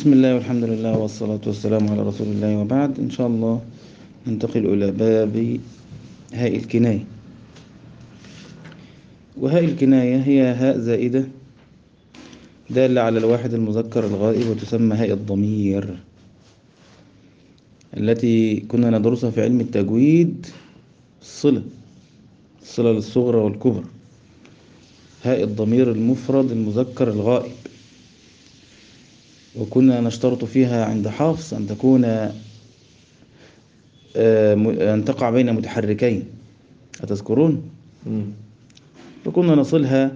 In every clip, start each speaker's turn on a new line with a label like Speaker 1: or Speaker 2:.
Speaker 1: بسم الله والحمد لله والصلاة والسلام على رسول الله وبعد إن شاء الله ننتقل إلى باب هاء الكناية وهاء الكناية هي هاء زائدة دالة على الواحد المذكر الغائب وتسمى هاء الضمير التي كنا ندرسها في علم التجويد الصلة الصلة للصغرى والكبرى هاء الضمير المفرد المذكر الغائب وكنا نشترط فيها عند حافظ أن تكون أن تقع بين متحركين أتذكرون؟ فكنا نصلها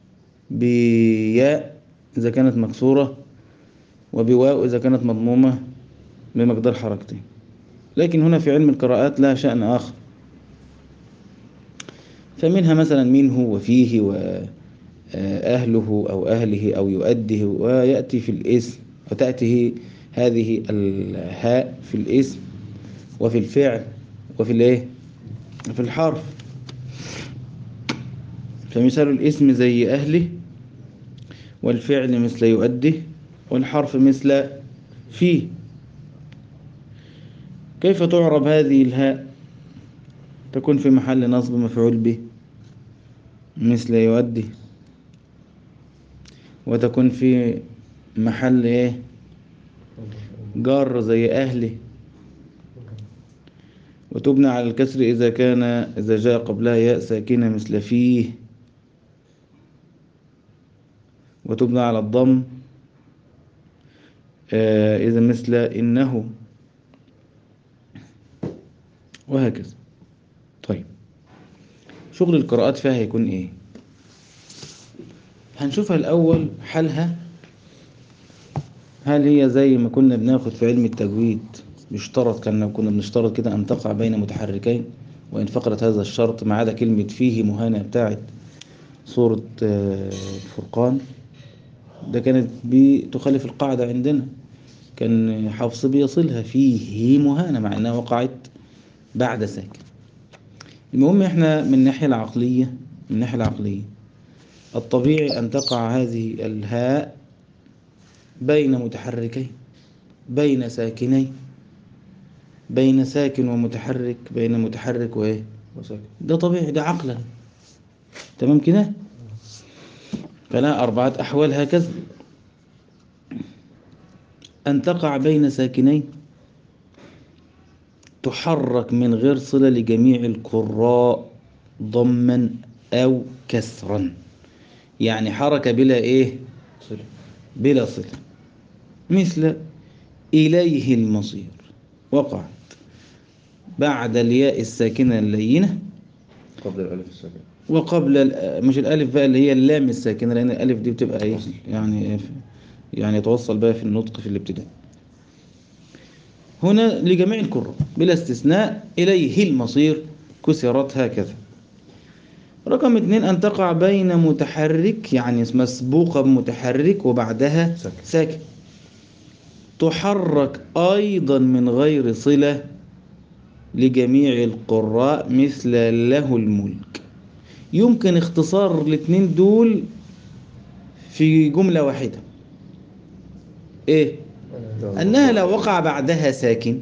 Speaker 1: بياء إذا كانت مكسورة وبواو إذا كانت مضمومة بمقدار حركتين لكن هنا في علم القراءات لها شأن آخر فمنها مثلا منه وفيه وأهله أو أهله أو يؤده ويأتي في الاسم وتأتي هذه الهاء في الاسم وفي الفعل وفي الايه في الحرف فمثال الاسم زي أهله والفعل مثل يؤده والحرف مثل فيه كيف تعرب هذه الهاء تكون في محل نصب مفعول به مثل يؤدي وتكون في محل ايه جار زي أهله وتبنى على الكسر إذا كان إذا جاء قبلها ياء ساكنة مثل فيه وتبنى على الضم آه إذا مثل إنه وهكذا طيب شغل القراءات فيها هيكون إيه هنشوفها الأول حالها هل هي زي ما كنا بناخد في علم التجويد بيشترط كنا كنا بنشترط كده أن تقع بين متحركين وإن فقرت هذا الشرط ما عدا كلمة فيه مهانة بتاعت سورة الفرقان ده كانت بتخالف القاعدة عندنا كان حفص بيصلها فيه مهانة مع أنها وقعت بعد ساكن المهم احنا من الناحية العقلية من الناحية العقلية الطبيعي أن تقع هذه الهاء بين متحركين بين ساكنين بين ساكن ومتحرك بين متحرك وايه
Speaker 2: وساكن
Speaker 1: ده طبيعي ده عقلا تمام كده فلا أربعة أحوال هكذا أن تقع بين ساكنين تحرك من غير صلة لجميع القراء ضما أو كسرا يعني حركة بلا إيه
Speaker 2: صلة
Speaker 1: بلا صلة مثل إليه المصير وقعت بعد الياء الساكنة اللينة
Speaker 2: قبل الألف الساكنة
Speaker 1: وقبل ال- مش الألف بقى اللي هي اللام الساكنة لأن الألف دي بتبقى إيه يعني يعني يتوصل بقى في النطق في الابتداء هنا لجميع القراء بلا استثناء إليه المصير كسرت هكذا رقم اثنين أن تقع بين متحرك يعني مسبوقة بمتحرك وبعدها
Speaker 2: ساكن.
Speaker 1: ساكن تحرك أيضا من غير صلة لجميع القراء مثل له الملك يمكن اختصار الاثنين دول في جملة واحدة ايه أنها لو وقع بعدها ساكن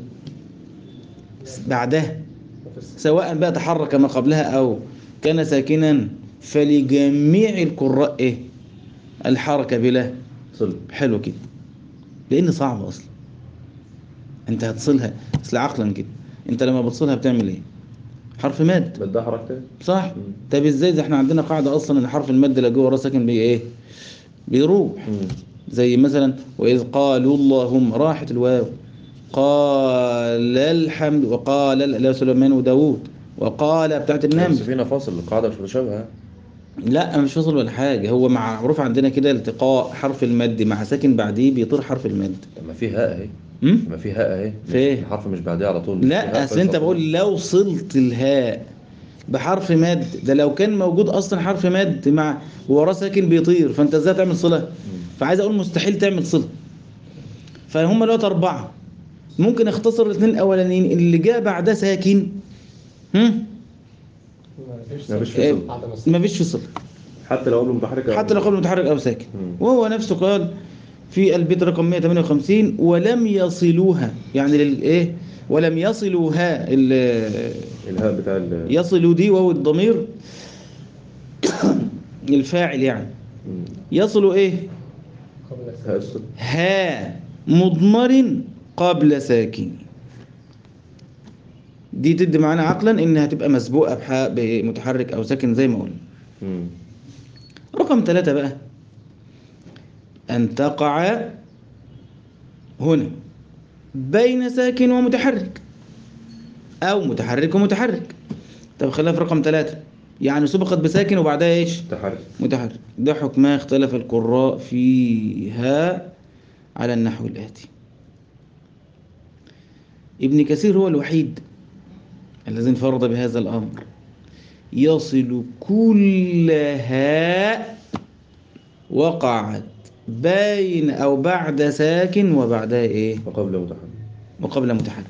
Speaker 1: بعدها سواء بقى تحرك ما قبلها أو كان ساكنا فلجميع القراء إيه الحركة بلا
Speaker 2: صلة
Speaker 1: حلو كده لأن صعبة أصلا أنت هتصلها أصل عقلا كده أنت لما بتصلها بتعمل إيه حرف ماد
Speaker 2: بدها حركتين
Speaker 1: صح
Speaker 2: مم.
Speaker 1: طب ازاي ده احنا عندنا قاعدة أصلا إن حرف المد اللي جوه وراه ساكن بي إيه بيروح زي مثلا وإذ قالوا اللهم راحت الواو قال الحمد وقال لا سليمان وداوود وقال بتاعت
Speaker 2: بس
Speaker 1: النمل
Speaker 2: فينا فاصل القاعدة مش متشابهة
Speaker 1: لا مش فاصل ولا حاجة هو معروف عندنا كده التقاء حرف المد مع ساكن بعديه بيطير حرف المد
Speaker 2: طب ما في هاء اهي
Speaker 1: م?
Speaker 2: ما في هاء اهي مش-
Speaker 1: في إيه؟
Speaker 2: الحرف مش بعديه على طول في
Speaker 1: لا
Speaker 2: هاء
Speaker 1: اصل انت
Speaker 2: فيصل.
Speaker 1: بقول لو صلت الهاء بحرف مد ده لو كان موجود اصلا حرف مد مع وراه ساكن بيطير فانت ازاي تعمل صله فعايز اقول مستحيل تعمل صله فهم دلوقتي اربعه ممكن اختصر الاثنين الاولانيين اللي جاء بعدها ساكن هم
Speaker 2: ما فيش في
Speaker 1: إيه،
Speaker 2: صلة
Speaker 1: مفيش في صله
Speaker 2: حتى لو قبل متحرك أو-
Speaker 1: حتى لو قبل متحرك او ساكن
Speaker 2: مم.
Speaker 1: وهو نفسه قال في البيت رقم 158 ولم يصلوها يعني للايه ولم يصلوها ال-
Speaker 2: الهاء بتاع ال
Speaker 1: يصلوا دي وهو الضمير الفاعل يعني
Speaker 2: مم.
Speaker 1: يصلوا ايه
Speaker 3: قبل
Speaker 2: هاء
Speaker 3: السلام
Speaker 2: الصل
Speaker 1: ها مضمر قبل ساكن دي تدي معانا عقلا انها هتبقى مسبوقه بحاء بمتحرك او ساكن زي ما قلنا
Speaker 2: مم.
Speaker 1: رقم ثلاثة بقى أن تقع هنا بين ساكن ومتحرك أو متحرك ومتحرك طب خليها في رقم ثلاثة يعني سبقت بساكن وبعدها إيش
Speaker 2: تحرك
Speaker 1: متحرك ده حكمها اختلف القراء فيها على النحو الآتي ابن كثير هو الوحيد الذي انفرد بهذا الأمر يصل كلها وقعت بين أو بعد ساكن وبعدها إيه
Speaker 2: وقبل متحرك
Speaker 1: وقبل متحرك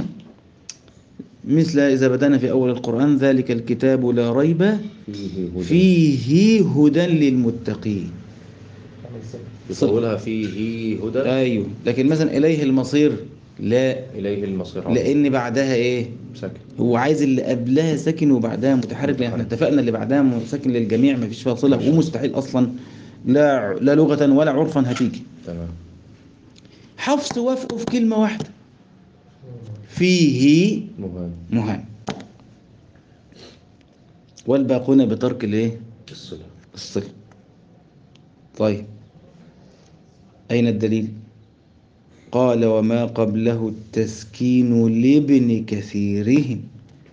Speaker 1: مثل إذا بدأنا في أول القرآن ذلك الكتاب لا ريب
Speaker 2: فيه هدى
Speaker 1: فيه هدى للمتقين
Speaker 3: عمل سبب
Speaker 2: يطولها فيه هدى
Speaker 1: أيوه لكن مثلا إليه المصير لا
Speaker 2: إليه المصير
Speaker 1: لأن بعدها إيه
Speaker 2: ساكن
Speaker 1: هو عايز اللي قبلها ساكن وبعدها متحرك لأن احنا اتفقنا اللي بعدها ساكن للجميع ما فيش فيها صلة ومستحيل أصلا لا لا لغة ولا عرفا هتيجي
Speaker 2: تمام
Speaker 1: حفص وافقوا في كلمة واحدة فيه
Speaker 2: مهان
Speaker 1: مهان والباقون بترك الايه
Speaker 2: الصلة
Speaker 1: الصلة طيب أين الدليل قال وما قبله التسكين لابن كثيرهم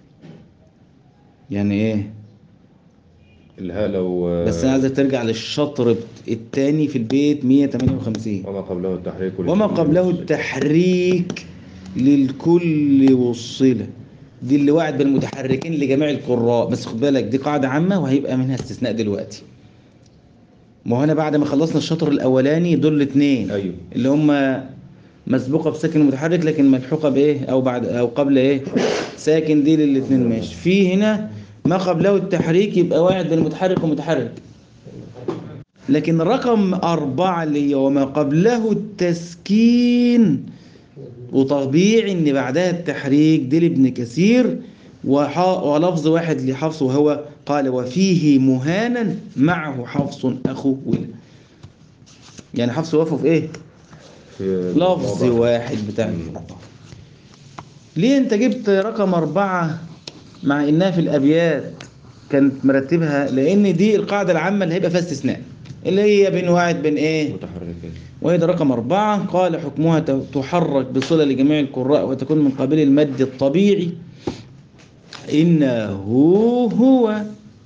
Speaker 1: يعني ايه
Speaker 2: الهاء لو
Speaker 1: بس انا عايزك ترجع للشطر بت- الثاني في البيت 158
Speaker 2: وما قبله التحريك
Speaker 1: وما قبله التحريك للكل والصلة دي اللي وعد بالمتحركين لجميع القراء بس خد بالك دي قاعدة عامة وهيبقى منها استثناء دلوقتي ما هو هنا بعد ما خلصنا الشطر الأولاني دول الاثنين
Speaker 2: أيوه
Speaker 1: اللي هم مسبوقة بساكن متحرك لكن ملحوقة بإيه أو بعد أو قبل إيه ساكن دي للاثنين ماشي في هنا ما قبله التحريك يبقى واحد بالمتحرك ومتحرك لكن رقم أربعة اللي هي وما قبله التسكين وطبيعي إن بعدها التحريك دي لابن كثير وح- ولفظ واحد لحفص وهو قال وفيه مهانا معه حفص أخو ولا يعني حفص وقفوا في إيه؟
Speaker 2: في
Speaker 1: لفظ
Speaker 2: الموضع.
Speaker 1: واحد بتاع القرآن ليه انت جبت رقم أربعة مع إنها في الأبيات كانت مرتبها لأن دي القاعدة العامة اللي هيبقى فيها استثناء اللي هي بين واحد بين إيه
Speaker 2: متحركين
Speaker 1: وهي ده رقم أربعة قال حكمها ت- تحرك بصلة لجميع القراء وتكون من قبيل المد الطبيعي إنه هو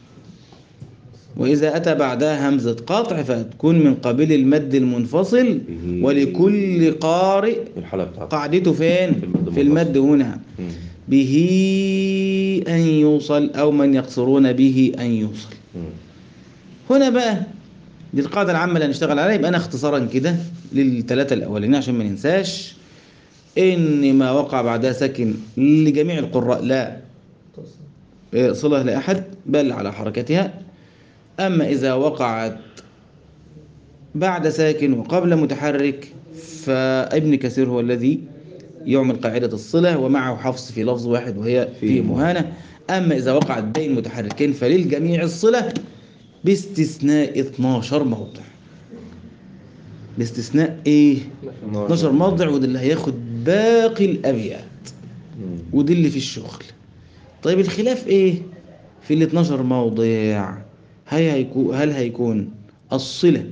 Speaker 1: وإذا أتى بعدها همزة قطع فتكون من قبيل المد المنفصل
Speaker 2: به.
Speaker 1: ولكل قارئ
Speaker 2: الحالة بتاعته
Speaker 1: قاعدته فين
Speaker 2: في المد
Speaker 1: في المد هنا
Speaker 2: مم.
Speaker 1: به أن يوصل أو من يقصرون به أن يوصل
Speaker 2: مم.
Speaker 1: هنا بقى دي القاعدة العامة اللي هنشتغل عليها يبقى أنا اختصارا كده للثلاثة الأولين عشان ما ننساش إن ما وقع بعدها ساكن لجميع القراء لا
Speaker 3: توصل
Speaker 1: إيه، صلة لأحد بل على حركتها أما إذا وقعت بعد ساكن وقبل متحرك فابن كثير هو الذي يعمل قاعدة الصلة ومعه حفص في لفظ واحد وهي في
Speaker 2: في
Speaker 1: مهانة أما إذا وقعت بين متحركين فللجميع الصلة باستثناء 12 موضع باستثناء إيه 12 موضع وده اللي هياخد باقي الأبيات
Speaker 2: مم.
Speaker 1: ودي اللي في الشغل طيب الخلاف ايه في ال 12 موضع هل هيكون هل هيكون الصلة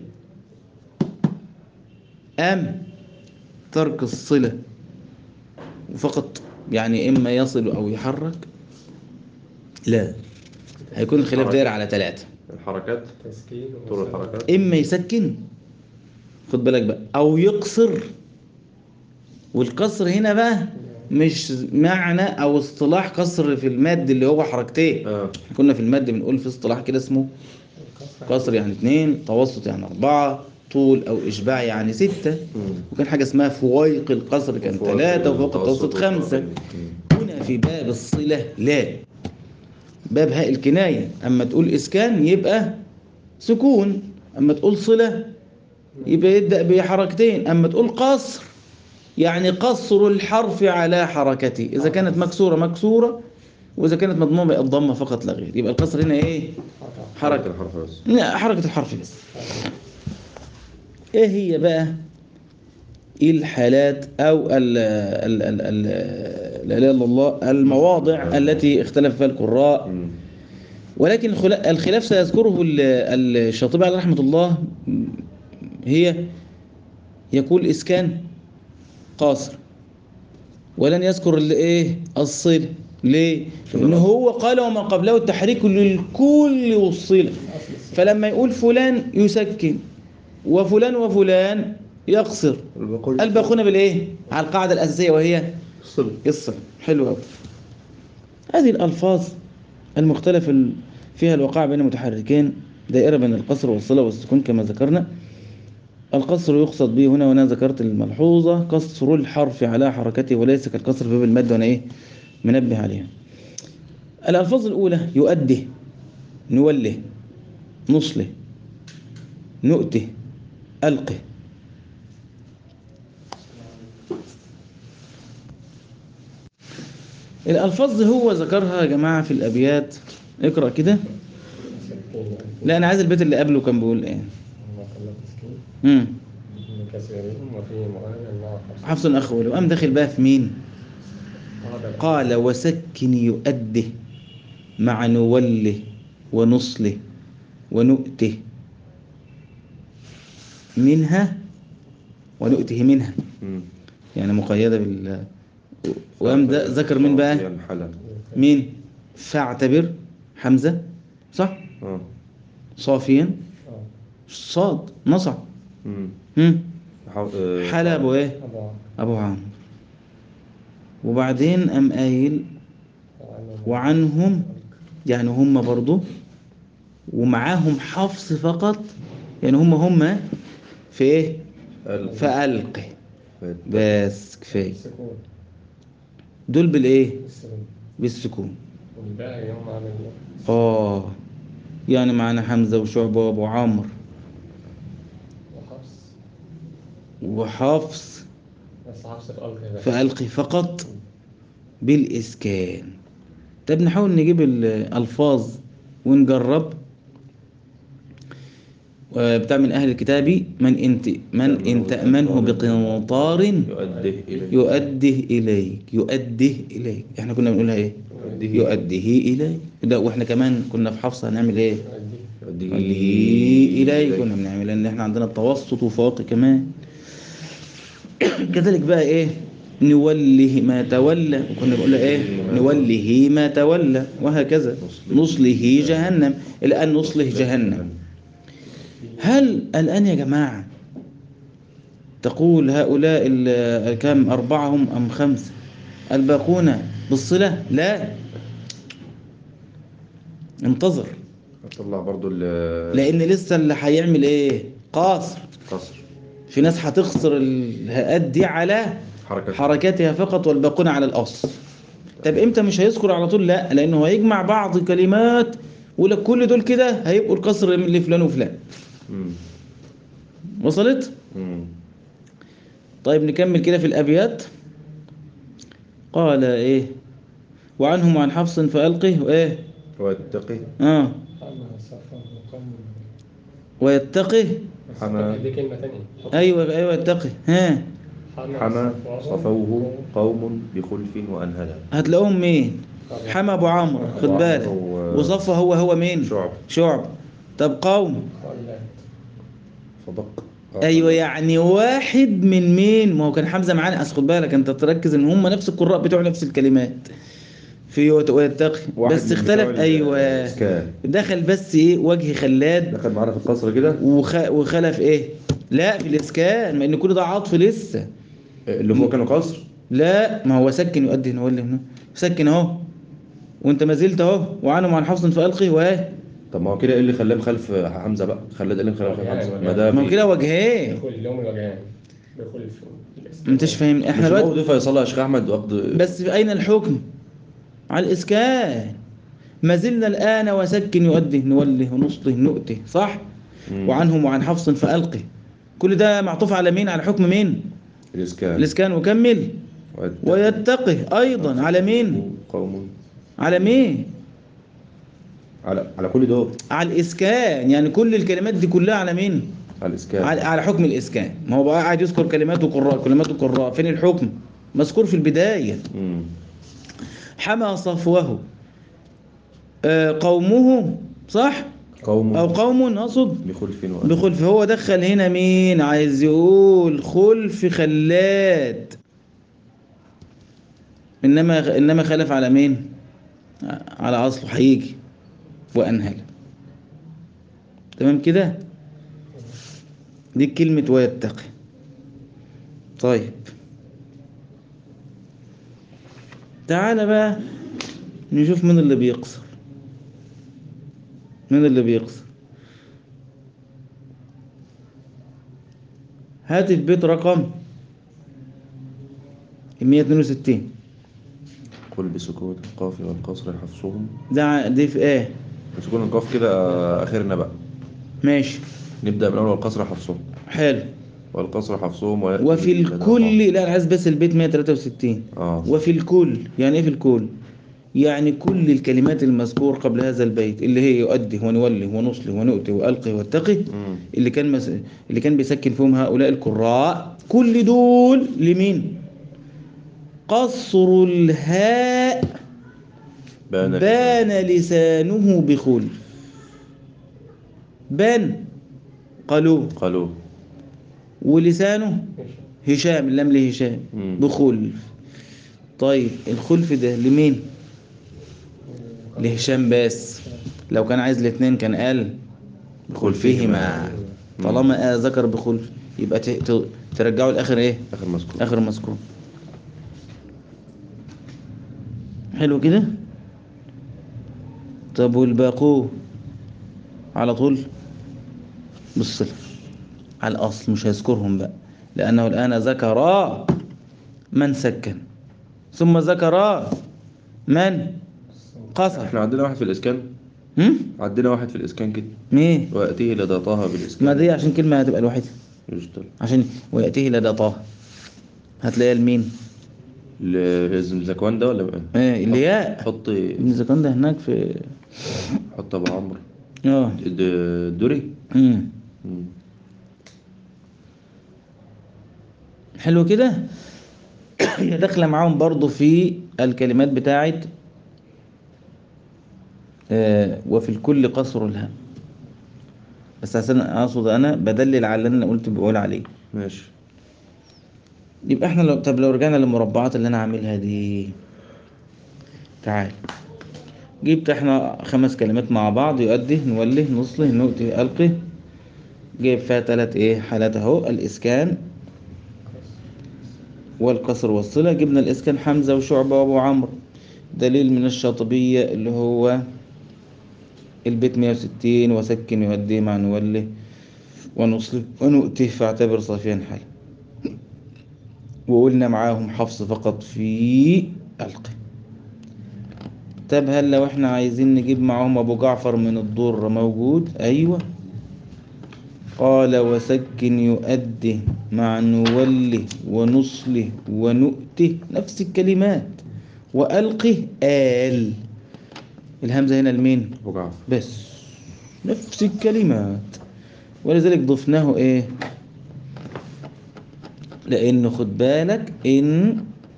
Speaker 1: أم ترك الصلة فقط يعني إما يصل أو يحرك لا هيكون الخلاف
Speaker 2: حركة.
Speaker 1: داير على ثلاثة
Speaker 2: الحركات
Speaker 3: تسكين
Speaker 2: طول
Speaker 3: وصل.
Speaker 2: الحركات
Speaker 1: إما يسكن خد بالك بقى أو يقصر والقصر هنا بقى مش معنى أو اصطلاح قصر في المد اللي هو حركتين
Speaker 2: اه
Speaker 1: كنا في المد بنقول في اصطلاح كده اسمه قصر يعني اتنين توسط يعني أربعة طول أو إشباع يعني ستة
Speaker 2: مم.
Speaker 1: وكان حاجة اسمها فويق القصر كان
Speaker 2: وفوق
Speaker 1: ثلاثة وفوق
Speaker 2: التوسط
Speaker 1: التوسط خمسة
Speaker 2: مم.
Speaker 1: هنا في باب الصلة لا باب هاء الكناية أما تقول إسكان يبقى سكون أما تقول صلة يبقى يبدأ بحركتين أما تقول قصر يعني قصر الحرف على حركته إذا كانت مكسورة مكسورة وإذا كانت مضمومة يبقى الضمة فقط لا غير يبقى القصر هنا إيه حركة
Speaker 2: الحرف بس
Speaker 1: لا حركة الحرف بس ايه هي بقى ايه الحالات او ال ال ال ال لا اله الا الله المواضع التي اختلف فيها القراء
Speaker 2: مم.
Speaker 1: ولكن الخلا- الخلاف سيذكره ال- الشاطبي عليه رحمة الله هي يقول إسكان قاصر ولن يذكر الايه الصلة ليه؟ لأن هو قال وما قبله التحريك للكل والصلة فلما يقول فلان يسكن وفلان وفلان يقصر
Speaker 2: الباقون
Speaker 1: الباقون بالايه على القاعدة الأساسية وهي
Speaker 2: الصلة
Speaker 1: قصة حلوة أوي. هذه الألفاظ المختلف ال- فيها الوقاع بين متحركين دائرة بين القصر والصلة والسكون كما ذكرنا القصر يقصد به هنا وأنا ذكرت الملحوظة قصر الحرف على حركته وليس كالقصر في باب المد وأنا إيه منبه عليها الألفاظ الأولى يؤده نوله نصله نؤته ألقه الألفاظ دي هو ذكرها يا جماعة في الأبيات اقرأ كده لا أنا عايز البيت اللي قبله كان بيقول إيه امم
Speaker 3: كثيرهم وفي مؤمن مع
Speaker 1: حفص الأخ وقام داخل بقى في مين قال وسكن يؤده مع نوله ونصله ونؤته منها ونؤته منها
Speaker 2: مم.
Speaker 1: يعني مقيدة بال وقام ده ذكر مين بقى
Speaker 2: يعني حلا
Speaker 1: مين فاعتبر حمزة صح
Speaker 2: اه
Speaker 1: صافيا صاد نصع
Speaker 2: مم.
Speaker 1: هم؟
Speaker 2: حو- آه،
Speaker 1: حلا ابو ايه ابو عمرو وبعدين قام قايل وعنهم يعني هم برضو ومعاهم حفص فقط يعني هم هم في ايه
Speaker 2: ال-
Speaker 1: فألقي
Speaker 2: فات.
Speaker 1: بس كفايه
Speaker 3: السكون
Speaker 1: دول بالايه
Speaker 3: السكون
Speaker 1: بالسكون
Speaker 3: والباقي يوم على ال-
Speaker 1: اه يعني معانا حمزة وشعبة وابو عمرو
Speaker 3: وحفص
Speaker 1: وحفص
Speaker 3: بس حفص الألقي بقى
Speaker 1: فألقي فقط بالإسكان طب نحاول نجيب الألفاظ ونجرب بتاع من أهل الكتاب من انت من إن تأمنه بقنطار
Speaker 2: يؤديه إليه
Speaker 1: يؤده إليك يؤده إليك احنا كنا بنقولها ايه
Speaker 2: يؤديه
Speaker 1: يؤديه إليك ده واحنا كمان كنا في حفصة هنعمل ايه
Speaker 3: يؤدي
Speaker 1: يؤديه إليك كنا بنعمل لأن احنا عندنا التوسط وفواقي كمان كذلك بقى ايه نوله ما تولى وكنا بنقول ايه نوله ما تولى وهكذا نصله جهنم الآن نصله جهنم هل الآن يا جماعة تقول هؤلاء ال- الكم أربعة هم أم خمسة الباقون بالصلة لا انتظر
Speaker 2: هطلع برضو ال-
Speaker 1: لأن لسه اللي هيعمل إيه قاصر
Speaker 2: قصر
Speaker 1: في ناس هتخسر الهاءات دي على
Speaker 2: حركة
Speaker 1: حركاتها فقط والباقون على الأصل طب إمتى مش هيذكر على طول لا لأنه هيجمع بعض كلمات ولا كل دول كده هيبقوا القصر من لفلان وفلان
Speaker 2: مم.
Speaker 1: وصلت؟
Speaker 2: مم.
Speaker 1: طيب نكمل كده في الأبيات قال إيه وعنهم وعن حفص فألقه وإيه
Speaker 2: واتقي
Speaker 1: آه
Speaker 3: حما صفه قوم
Speaker 1: ويتقه
Speaker 3: بس
Speaker 2: حما.
Speaker 3: دي كلمة تانية
Speaker 1: أيوة أيوة يتقه ها
Speaker 2: حما صفوه قوم بخلف وأنهلا
Speaker 1: هتلاقوهم مين حما أبو عمرو خد
Speaker 2: أبو
Speaker 1: بالك
Speaker 2: عمرو و-
Speaker 1: وصفه هو هو مين
Speaker 2: شعب
Speaker 1: شعب طب قوم
Speaker 3: خلات
Speaker 2: صدق
Speaker 1: ايوه يعني واحد من مين ما هو كان حمزه معانا اصل خد بالك انت تركز ان هم نفس القراء بتوع نفس الكلمات في وت- ويتقي
Speaker 2: واحد
Speaker 1: بس
Speaker 2: من
Speaker 1: اختلف
Speaker 2: بتوع ال-
Speaker 1: ايوه
Speaker 2: الإسكان.
Speaker 1: دخل بس ايه وجه خلاد
Speaker 2: دخل معانا في القصر كده
Speaker 1: وخ... وخلف ايه لا في الاسكان ما ان كل ده عطف لسه
Speaker 2: اللي هو كانوا قصر
Speaker 1: لا ما هو سكن يؤدي هو اللي هنا سكن اهو وانت ما زلت اهو وعنهم عن حفص فالقي وايه
Speaker 2: طب ما هو كده ايه اللي خلاه مخالف حمزه بقى خلاه ده اللي مخالف
Speaker 3: يعني-
Speaker 2: حمزه ما ده
Speaker 1: ما هو
Speaker 2: في-
Speaker 1: كده وجهين
Speaker 3: بخل لهم الوجهان بخل في
Speaker 1: انتش فاهم احنا
Speaker 2: مش
Speaker 1: دلوقتي
Speaker 2: موقف فيصلها يا شيخ احمد واخد
Speaker 1: بس في أين الحكم على الإسكان ما زلنا الآن وسكن يؤده نوله ونصله نؤته صح
Speaker 2: مم.
Speaker 1: وعنهم وعن حفص فألقه كل ده معطوف على مين على حكم مين
Speaker 2: الإسكان
Speaker 1: الاسكان وكمل
Speaker 2: والتقي.
Speaker 1: ويتقي ايضا على مين
Speaker 2: قوم
Speaker 1: على مين
Speaker 2: على على كل دول
Speaker 1: على الاسكان يعني كل الكلمات دي كلها على مين
Speaker 2: على الإسكان
Speaker 1: على, على حكم الاسكان ما هو بقى قاعد يذكر كلمات وقراء كلمات وقراء فين الحكم مذكور في البدايه
Speaker 2: مم.
Speaker 1: حمى صفوه آه، قومه صح
Speaker 2: قوم
Speaker 1: او قوم اقصد
Speaker 2: بخلف وأدب.
Speaker 1: بخلف هو دخل هنا مين عايز يقول خلف خلاد انما انما خلف على مين على اصله هيجي وانهل تمام كده دي كلمة ويتقي طيب تعالى بقى نشوف مين اللي بيقصر مين اللي بيقصر هات البيت رقم 162
Speaker 2: قل بسكون القاف والقصر حفصهم
Speaker 1: ده ع- دي في ايه
Speaker 2: بسكون القاف كده آخرنا بقى
Speaker 1: ماشي
Speaker 2: نبدأ من أول والقصر حفصهم
Speaker 1: حلو
Speaker 2: والقصر حفصهم ويأتي
Speaker 1: وفي
Speaker 2: إلى
Speaker 1: الكل لا انا عايز بس البيت 163
Speaker 2: اه
Speaker 1: وفي الكل يعني ايه في الكل يعني كل الكلمات المذكور قبل هذا البيت اللي هي يؤدي ونولي ونصلي ونؤتي والقي واتقي
Speaker 2: مم.
Speaker 1: اللي كان مس... اللي كان بيسكن فيهم هؤلاء القراء كل دول لمين قصر الهاء
Speaker 2: بان
Speaker 1: بان لسانه بخلف بان قالوا
Speaker 2: قالوا
Speaker 1: ولسانه هشام اللام لهشام
Speaker 2: مم.
Speaker 1: بخلف طيب الخلف ده لمين لهشام بس لو كان عايز الاثنين كان قال بخلفهما
Speaker 2: مم.
Speaker 1: طالما آه ذكر بخلف يبقى ت- ت- ترجعه لاخر ايه
Speaker 2: آخر مذكور
Speaker 1: اخر مذكور حلو كده طب والباقو على طول بالصلة على الأصل مش هيذكرهم بقى لأنه الآن ذكر من سكن ثم ذكر من قصر
Speaker 2: احنا عندنا واحد في الإسكان
Speaker 1: هم؟
Speaker 2: عندنا واحد في الإسكان كده
Speaker 1: مين
Speaker 2: ويأتيه لدى طه بالإسكان
Speaker 1: ما دي عشان كلمة هتبقى الوحيدة
Speaker 2: يشتغل
Speaker 1: عشان ويأتيه لدى طه هتلاقيها لمين
Speaker 2: الزكوان ده ولا ايه؟
Speaker 1: ايه الياء
Speaker 2: حط
Speaker 1: ابن زكان ده هناك في
Speaker 2: حط ابو عمرو
Speaker 1: اه
Speaker 2: د- دوري
Speaker 1: امم
Speaker 2: مم.
Speaker 1: حلو كده هي داخله معاهم برضو في الكلمات بتاعت آه وفي الكل قصر الهاء بس عشان اقصد انا بدلل على اللي انا قلت بقول عليه
Speaker 2: ماشي
Speaker 1: يبقى احنا لو طب لو رجعنا للمربعات اللي انا عاملها دي تعال جبت احنا خمس كلمات مع بعض يؤدي نولي نصلي نؤتي القي جايب فيها تلات ايه حالات اهو الاسكان والقصر والصلة جبنا الاسكان حمزة وشعبة وابو عمرو دليل من الشاطبية اللي هو البيت 160 وسكن يؤدي مع نولي ونصلي ونؤتي فاعتبر صافيا حال وقلنا معاهم حفص فقط في القي طب هل لو احنا عايزين نجيب معاهم ابو جعفر من الضر موجود ايوه قال وسكن يؤدي مع نولي ونصلي ونؤته نفس الكلمات وألقي آل الهمزة هنا لمين
Speaker 2: ابو جعفر
Speaker 1: بس نفس الكلمات ولذلك ضفناه ايه لانه خد بالك ان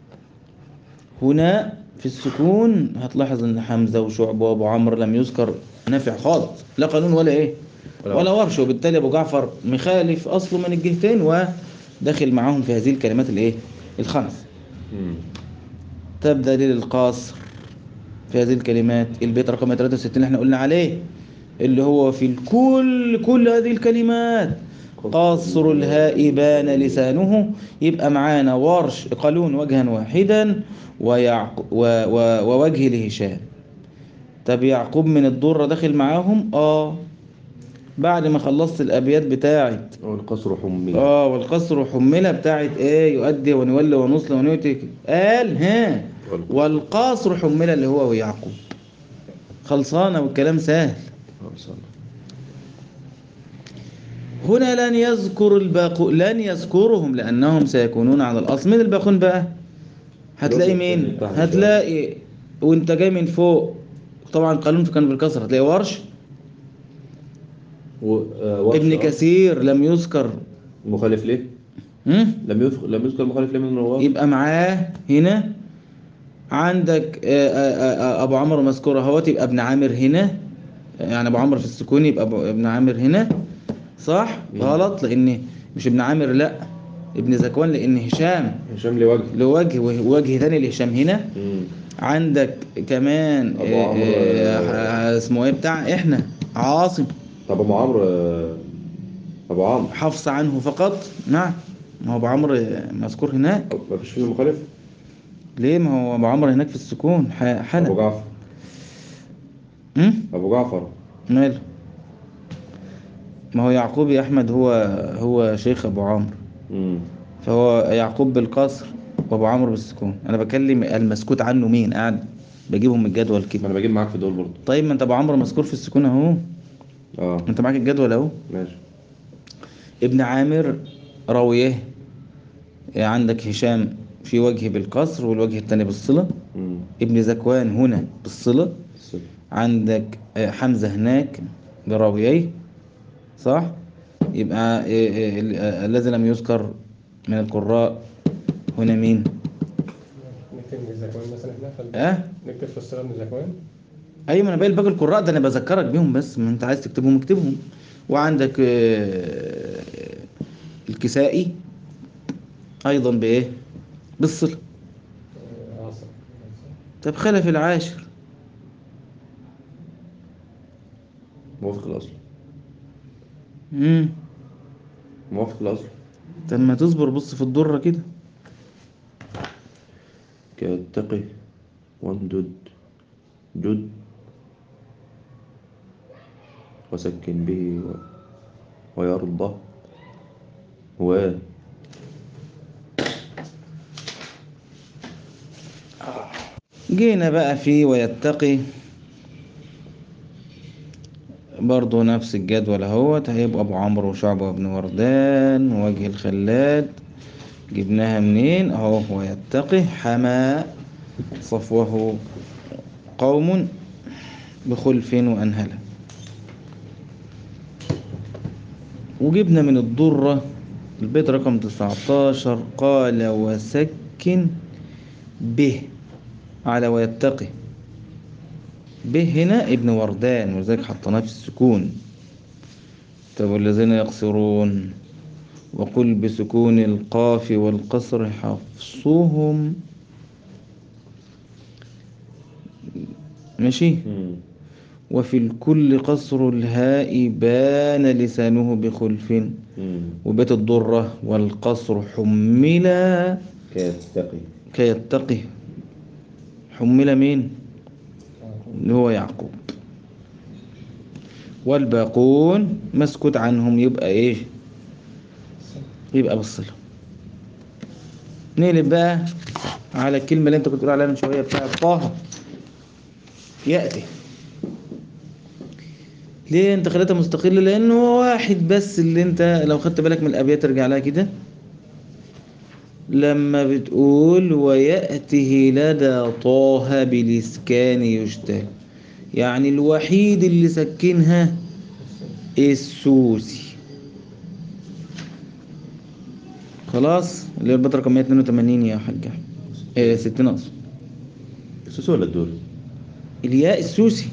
Speaker 1: هنا في السكون هتلاحظ ان حمزه وشعبه وابو عمرو لم يذكر نافع خالص لا قانون ولا ايه
Speaker 2: ولا
Speaker 1: ولا ورش وبالتالي ابو جعفر مخالف اصله من الجهتين وداخل معاهم في هذه الكلمات الايه الخمس
Speaker 2: مم.
Speaker 1: طب دليل القصر في هذه الكلمات البيت رقم 63 اللي احنا قلنا عليه اللي هو في الكل كل هذه الكلمات قصر الهاء بان لسانه يبقى معانا ورش قالون وجها واحدا ويعق و و ووجه لهشام طب يعقوب من الضرة داخل معاهم اه بعد ما خلصت الابيات بتاعت
Speaker 2: والقصر حمي
Speaker 1: اه والقصر حملة بتاعت ايه يؤدي ونولي ونصلي ونؤتي قال ها
Speaker 2: والق-
Speaker 1: والقصر حملة اللي هو ويعقوب خلصانة والكلام سهل
Speaker 2: خلاص.
Speaker 1: هنا لن يذكر الباقو لن يذكرهم لأنهم سيكونون على الأصل من الباقون بقى هتلاقي مين
Speaker 2: تحت
Speaker 1: هتلاقي وانت جاي من فوق طبعا قانون كان بالكسر هتلاقي ورش
Speaker 2: و... آه ورش،
Speaker 1: ابن
Speaker 2: آه.
Speaker 1: كثير لم يذكر
Speaker 2: مخالف ليه؟
Speaker 1: هم؟
Speaker 2: لم يذكر لم يذكر مخالف ليه من الرواه؟
Speaker 1: يبقى معاه هنا عندك آه، آه، آه، ابو عمرو مذكور اهوت يبقى ابن عامر هنا يعني ابو عمرو في السكون يبقى أبو- ابن عامر هنا صح
Speaker 2: مم.
Speaker 1: غلط لان مش ابن عامر لا ابن زكوان لان هشام
Speaker 2: هشام ليه وجه
Speaker 1: له وجه وجه ثاني لهشام هنا
Speaker 2: مم.
Speaker 1: عندك كمان
Speaker 2: أبو
Speaker 1: آه،
Speaker 2: عمرو،
Speaker 1: آه، اسمه ايه بتاع احنا عاصم
Speaker 2: طب ابو عمرو آه، ابو عمرو
Speaker 1: حفص عنه فقط نعم ما هو ابو عمرو مذكور هناك
Speaker 2: ما فيش فيه مخالف؟
Speaker 1: ليه ما هو ابو عمرو هناك في السكون ح-
Speaker 2: ابو
Speaker 1: حلا
Speaker 2: جعفر
Speaker 1: هم؟
Speaker 2: ابو جعفر
Speaker 1: ماله ما هو يعقوب يا احمد هو هو شيخ ابو عمرو
Speaker 2: مم.
Speaker 1: فهو يعقوب بالقصر وابو عمرو بالسكون انا بكلم المسكوت عنه مين قاعد بجيبهم من الجدول
Speaker 2: ما
Speaker 1: كده
Speaker 2: انا بجيب معاك في دول برضه
Speaker 1: طيب ما انت ابو عمرو مذكور في السكون اهو
Speaker 2: اه
Speaker 1: انت معاك الجدول اهو
Speaker 2: ماشي
Speaker 1: ابن عامر راويه عندك هشام في وجه بالقصر والوجه الثاني بالصلة
Speaker 2: مم.
Speaker 1: ابن زكوان هنا بالصلة
Speaker 2: الصفر.
Speaker 1: عندك آه، حمزة هناك براوييه صح يبقى آه، آه، ال- آه، الذي لم يذكر من القراء هنا مين
Speaker 3: نكتب ابن زكوان مثلا هنا فال-
Speaker 1: اه
Speaker 3: نكتب في الصيغة ابن زكوان
Speaker 1: ايوه ما انا باقي باقي القراء ده انا بذكرك بيهم بس ما انت عايز تكتبهم اكتبهم وعندك آه، الكسائي ايضا بايه بالصلة
Speaker 3: آه، عاصم
Speaker 1: طب خلف العاشر
Speaker 2: موافق الاصل
Speaker 1: امم
Speaker 2: موافق الاصل
Speaker 1: طب ما تصبر بص في الدرة كده
Speaker 2: كالتقي واندد جد وسكن به و... ويرضى و
Speaker 1: جينا بقى في ويتقي برضه نفس الجدول اهوت هيبقى ابو عمرو وشعبة وابن وردان ووجه الخلاد جبناها منين اهو ويتقي حمى صفوه قوم بخلف وانهله وجبنا من الضرة البيت رقم 19 قال وسكن به على ويتقي به هنا ابن وردان ولذلك حطيناه في السكون طب والذين يقصرون وقل بسكون القاف والقصر حفصهم ماشي
Speaker 2: مم.
Speaker 1: وفي الكل قصر الهاء بان لسانه بخلف
Speaker 2: مم.
Speaker 1: وبيت الضرة والقصر حملا
Speaker 2: كالتقي
Speaker 1: كيتقي حمل مين اللي هو يعقوب والباقون مسكوت عنهم يبقى ايه يبقى بالصلة نقلب بقى على الكلمة اللي انت كنت بتقول عليها من شوية بتاعت طه يأتي ليه انت خليتها مستقلة لانه هو واحد بس اللي انت لو خدت بالك من الابيات ارجع لها كده لما بتقول ويأته لدى طه بالإسكان يشتهى يعني الوحيد اللي سكنها السوسي خلاص اللي هو البيت رقم 182 يا حاج أحمد. إيه 60 اقصد
Speaker 2: السوسي ولا الدوري؟
Speaker 1: الياء السوسي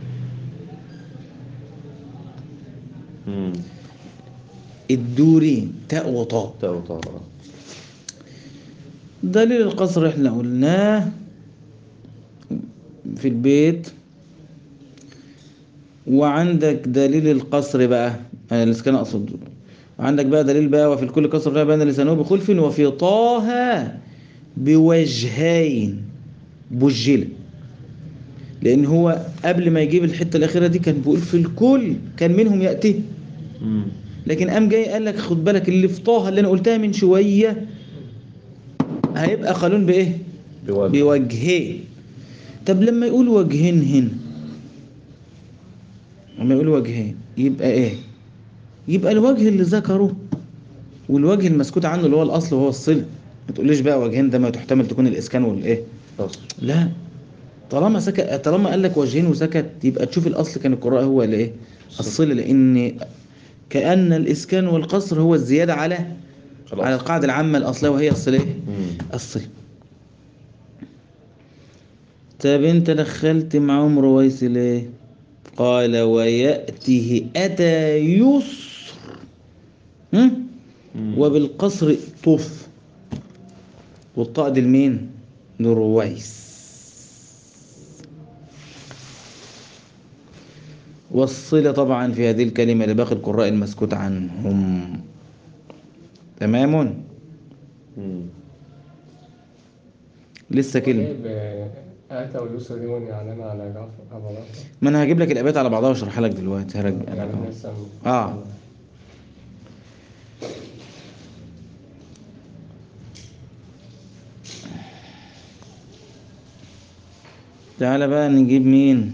Speaker 2: مم.
Speaker 1: الدوري تاء وطاء
Speaker 2: تاء وطاء آه.
Speaker 1: دليل القصر احنا قلناه في البيت وعندك دليل القصر بقى انا اللي كان اقصد عندك بقى دليل بقى وفي الكل قصر فيها بين لسانه بخلف وفي طه بوجهين بجلة لان هو قبل ما يجيب الحته الاخيره دي كان بيقول في الكل كان منهم ياتي
Speaker 2: مم.
Speaker 1: لكن قام جاي قال لك خد بالك اللي في طه اللي انا قلتها من شويه هيبقى قانون بايه
Speaker 2: بوجه
Speaker 1: بوجهين طب لما يقول وجهين هنا لما يقول وجهين يبقى ايه يبقى الوجه اللي ذكره والوجه المسكوت عنه اللي هو الاصل وهو الصله ما تقوليش بقى وجهين ده ما تحتمل تكون الاسكان والايه
Speaker 2: أصل
Speaker 1: لا طالما سكت طالما قال لك وجهين وسكت يبقى تشوف الاصل كان القراءه هو الايه الصله لان كان الاسكان والقصر هو الزياده على
Speaker 2: خلاص.
Speaker 1: على القاعده العامه الاصليه وهي الصله إيه؟
Speaker 2: مم.
Speaker 1: الصله طب انت دخلت معاهم رويس ليه قال ويأته أتى يسر هم؟
Speaker 2: مم.
Speaker 1: وبالقصر طف والطاء دي لمين لرويس والصلة طبعا في هذه الكلمة لباقي القراء المسكوت عنهم تمام
Speaker 2: مم.
Speaker 1: لسه كلمة
Speaker 3: جايب آه، آتى واليسر دي وني علامة على جعفر أبو بكر
Speaker 1: ما انا هجيب لك الابيات على بعضها واشرحها لك دلوقتي هرجع
Speaker 3: يعني
Speaker 1: لك أهو.
Speaker 3: لسه
Speaker 1: اه تعالى بقى نجيب مين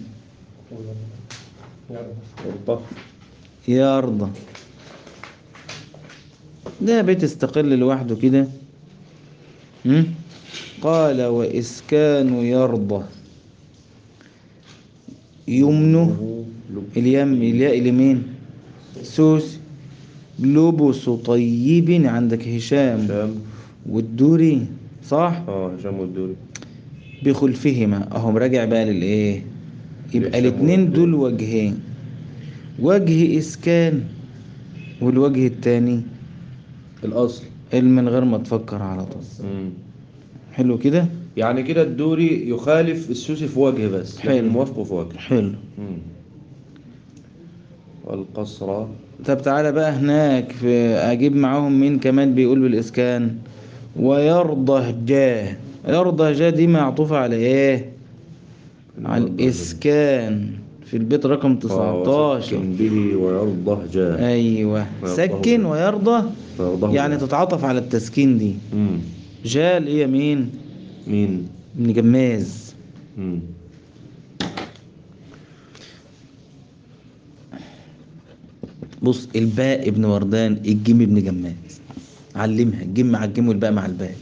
Speaker 3: يلا
Speaker 2: والطف
Speaker 1: يرضى ده بيت استقل لوحده كده هم؟ قال وإسكان يرضى يمنه
Speaker 2: لب.
Speaker 1: اليم الياء لمين سوس لبس طيب عندك هشام
Speaker 2: هشام
Speaker 1: والدوري صح
Speaker 2: اه هشام والدوري
Speaker 1: بخلفهما اهم راجع بقى للايه يبقى
Speaker 2: هشام
Speaker 1: الاتنين
Speaker 2: والدوري.
Speaker 1: دول وجهين وجه اسكان والوجه التاني
Speaker 2: الأصل
Speaker 1: اللي من غير ما تفكر على طول
Speaker 2: مم.
Speaker 1: حلو كده
Speaker 2: يعني كده الدوري يخالف السوسي في وجه بس
Speaker 1: حلو.
Speaker 2: لكن موافقه في وجه
Speaker 1: حلو
Speaker 2: مم. والقصر
Speaker 1: طب تعالى بقى هناك في اجيب معاهم مين كمان بيقول بالاسكان ويرضى جاه يرضى جاه دي معطوفة على ايه على الاسكان في البيت رقم 19
Speaker 2: سكن به ويرضى جاه
Speaker 1: ايوه
Speaker 2: ويرضاه
Speaker 1: سكن
Speaker 2: جاه.
Speaker 1: ويرضى
Speaker 2: فيرضاه
Speaker 1: يعني
Speaker 2: جاه.
Speaker 1: تتعاطف على التسكين دي
Speaker 2: مم.
Speaker 1: جاء اللي هي مين
Speaker 2: مين
Speaker 1: ابن جماز
Speaker 2: مم.
Speaker 1: بص الباء ابن وردان الجيم ابن جماز علمها الجيم مع الجيم والباء مع الباء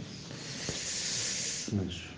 Speaker 2: ماشي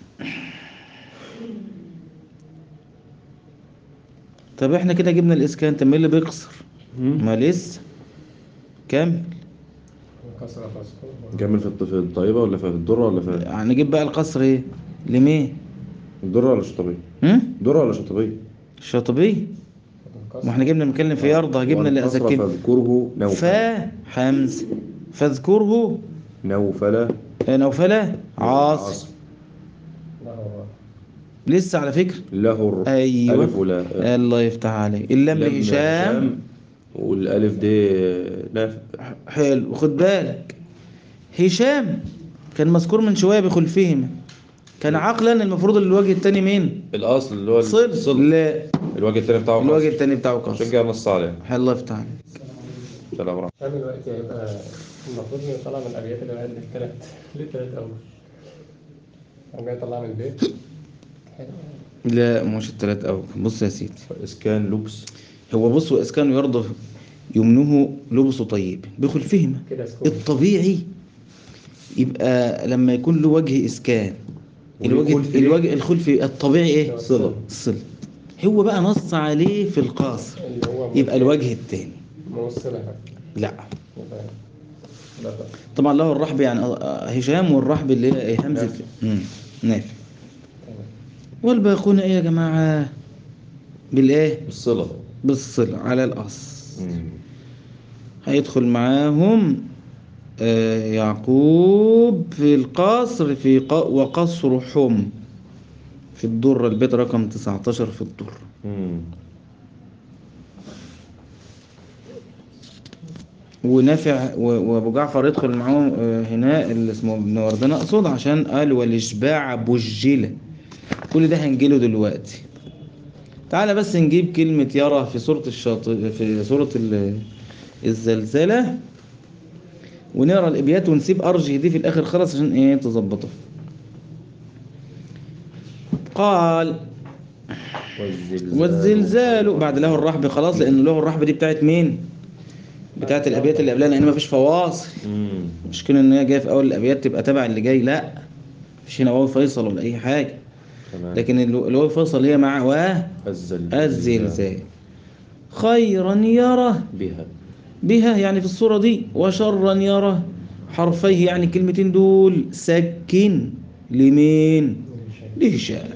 Speaker 1: طب احنا كده جبنا الاسكان طب مين اللي بيقصر
Speaker 2: مم.
Speaker 1: ما لسه كمل
Speaker 3: كسرة فاسكو
Speaker 2: نكمل في الط- في الطيبة ولا في الدرة ولا في
Speaker 1: هنجيب بقى القصر ايه لمين
Speaker 2: الدرة ولا الشطبية
Speaker 1: هم
Speaker 2: درة ولا شطبية
Speaker 1: الشاطبي ما احنا جبنا بنتكلم في يرضى جبنا اللي
Speaker 2: والقصر
Speaker 1: اسكن
Speaker 2: فاذكره نوفل
Speaker 1: فا حمز فاذكره
Speaker 2: نوفل
Speaker 1: نوفلة عاصم
Speaker 3: لا هو
Speaker 1: لسه على فكرة
Speaker 2: له الر-
Speaker 1: ايوه
Speaker 2: ألف ولا
Speaker 1: الله يفتح عليك اللام
Speaker 2: لم
Speaker 1: لهشام
Speaker 2: والألف دي نافع
Speaker 1: حلو وخد بالك هشام كان مذكور من شويه بخلفهما كان عقلا المفروض الوجه الثاني مين
Speaker 2: الأصل اللي هو
Speaker 1: صل
Speaker 2: الصل
Speaker 1: لا
Speaker 2: الوجه التاني بتاعه
Speaker 1: الوجه
Speaker 2: قصر.
Speaker 1: الثاني بتاعه
Speaker 2: عشان
Speaker 1: قصر
Speaker 2: كده نص عليه
Speaker 1: الله يفتح عليك
Speaker 2: سلام ورحمة
Speaker 3: كام الوقت هيبقى المفروض انه يطلع من الابيات اللي قال للثلاث للثلاث اول قام جاي يطلعها من البيت حلو.
Speaker 1: لا مش الثلاث أول بص يا سيدي
Speaker 2: إسكان لبس
Speaker 1: هو بص وإسكان يرضى يمنه لبس طيب بخلفهما
Speaker 3: كده سكون
Speaker 1: الطبيعي يبقى لما يكون له وجه إسكان الوجه
Speaker 2: والخلفي إيه؟
Speaker 1: الوجه الخلفي الطبيعي ايه
Speaker 3: صلة.
Speaker 1: الصلة هو بقى نص عليه في القاصر
Speaker 3: اللي هو
Speaker 1: يبقى الوجه الثاني
Speaker 3: موصلها
Speaker 1: لا
Speaker 3: يبقى لا لا
Speaker 1: طبعا له الرحب يعني آه، آه، هشام والرحب اللي هي إيه؟ همزة
Speaker 3: نافع.
Speaker 1: مم، نافع
Speaker 3: تمام.
Speaker 1: والباقون ايه يا جماعة بالايه
Speaker 2: بالصلة
Speaker 1: بالصلة على الأصل
Speaker 2: مم.
Speaker 1: هيدخل معاهم آه، يعقوب في القصر في ق... وقصر حم في الدرة البيت رقم 19 في الدرة
Speaker 2: مم.
Speaker 1: ونافع و- وابو جعفر يدخل معاهم آه، هنا اللي اسمه ابن وردان اقصد عشان قال والاشباع بجلة كل ده هنجيله دلوقتي تعالى بس نجيب كلمة يرى في سورة الشاطئ في سورة ال- الزلزلة ونقرا الابيات ونسيب ارجه دي في الاخر خالص عشان ايه تظبطه قال
Speaker 2: والزلزال
Speaker 1: والزلزال بعد له الرحب خلاص لان له الرحب دي بتاعت مين بتاعت الابيات اللي قبلها لان مفيش فواصل
Speaker 2: مم.
Speaker 1: مش كده ان هي جايه في اول الابيات تبقى تبع اللي جاي لا مفيش هنا واو فيصل ولا اي حاجه
Speaker 2: تمام
Speaker 1: لكن الو- الواو فيصل هي مع واه
Speaker 2: الزلزال
Speaker 1: الزلزال خيرا يره
Speaker 2: بها
Speaker 1: بها يعني في الصورة دي وشرا يره حرفيه يعني كلمتين دول سكن لمين لهشام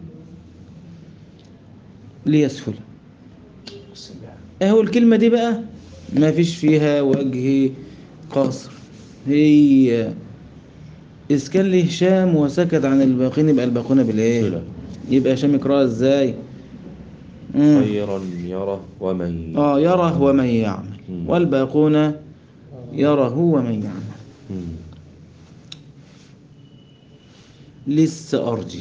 Speaker 1: ليسهل اهو الكلمة دي بقى ما فيش فيها وجه قصر هي اسكان لهشام وسكت عن الباقين يبقى الباقون بالايه
Speaker 2: صلة.
Speaker 1: يبقى هشام يقراها ازاي مم.
Speaker 2: خيرا يرى ومن
Speaker 1: اه يره ومن يعمل
Speaker 2: مم.
Speaker 1: والباقون يره ومن يعمل
Speaker 2: مم.
Speaker 1: لسه أرجه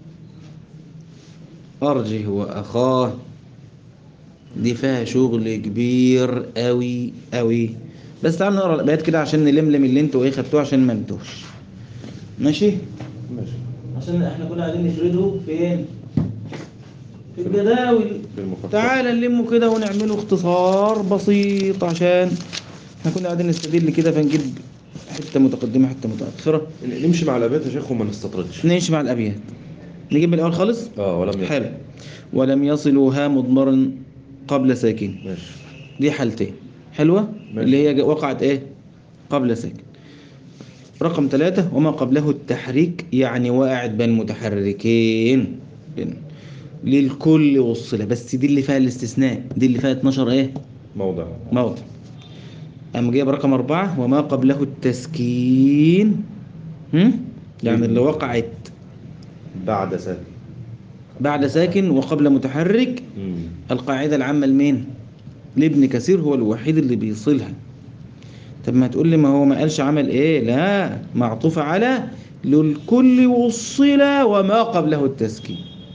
Speaker 1: أرجه وأخاه دي فيها شغل كبير قوي قوي بس تعالوا نقرا الآيات كده عشان نلملم اللي انتوا ايه خدتوه عشان ما انتوش ماشي
Speaker 2: ماشي
Speaker 1: عشان احنا كنا قاعدين نفرده فين في الجداول
Speaker 2: في المخطط
Speaker 1: تعال نلمه كده ونعمله اختصار بسيط عشان احنا كنا قاعدين نستدل كده فنجيب حته متقدمه حته متاخره
Speaker 2: نمشي مع الابيات يا شيخ وما نستطردش
Speaker 1: نمشي مع الابيات نجيب من الاول خالص
Speaker 2: اه ولم يكن
Speaker 1: حلو ولم يصلوا ها مضمرا قبل ساكن
Speaker 2: ماشي
Speaker 1: دي حالتين حلوة
Speaker 2: ماشي.
Speaker 1: اللي هي جا- وقعت ايه قبل ساكن رقم ثلاثة وما قبله التحريك يعني وقعت بين متحركين لل- للكل والصلة بس دي اللي فيها الاستثناء دي اللي فيها 12 ايه
Speaker 2: موضع
Speaker 1: موضع أما جايب رقم أربعة وما قبله التسكين هم؟ يعني اللي وقعت
Speaker 2: بعد ساكن
Speaker 1: بعد ساكن وقبل متحرك
Speaker 2: مم.
Speaker 1: القاعدة العامة لمين؟ لابن كثير هو الوحيد اللي بيصلها طب ما تقول لي ما هو ما قالش عمل ايه لا معطوف على للكل والصلة وما قبله التسكين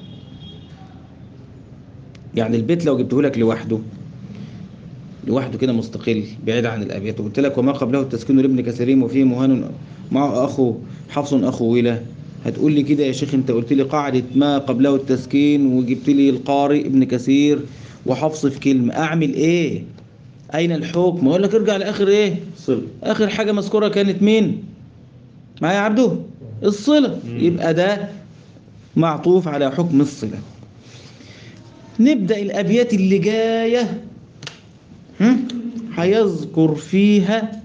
Speaker 1: يعني البيت لو جبته لك لوحده لوحده كده مستقل بعيد عن الابيات وقلت لك وما قبله التسكين لابن كثيرين وفيه مهان معه اخو حفص اخو وله هتقول لي كده يا شيخ انت قلت لي قاعدة ما قبله التسكين وجبت لي القارئ ابن كثير وحفص في كلمة اعمل ايه اين الحكم اقول لك ارجع لاخر ايه
Speaker 2: صل
Speaker 1: اخر حاجة مذكورة كانت مين معايا يا عبده الصلة
Speaker 2: مم.
Speaker 1: يبقى ده معطوف على حكم الصلة نبدأ الأبيات اللي جاية هم؟ هيذكر فيها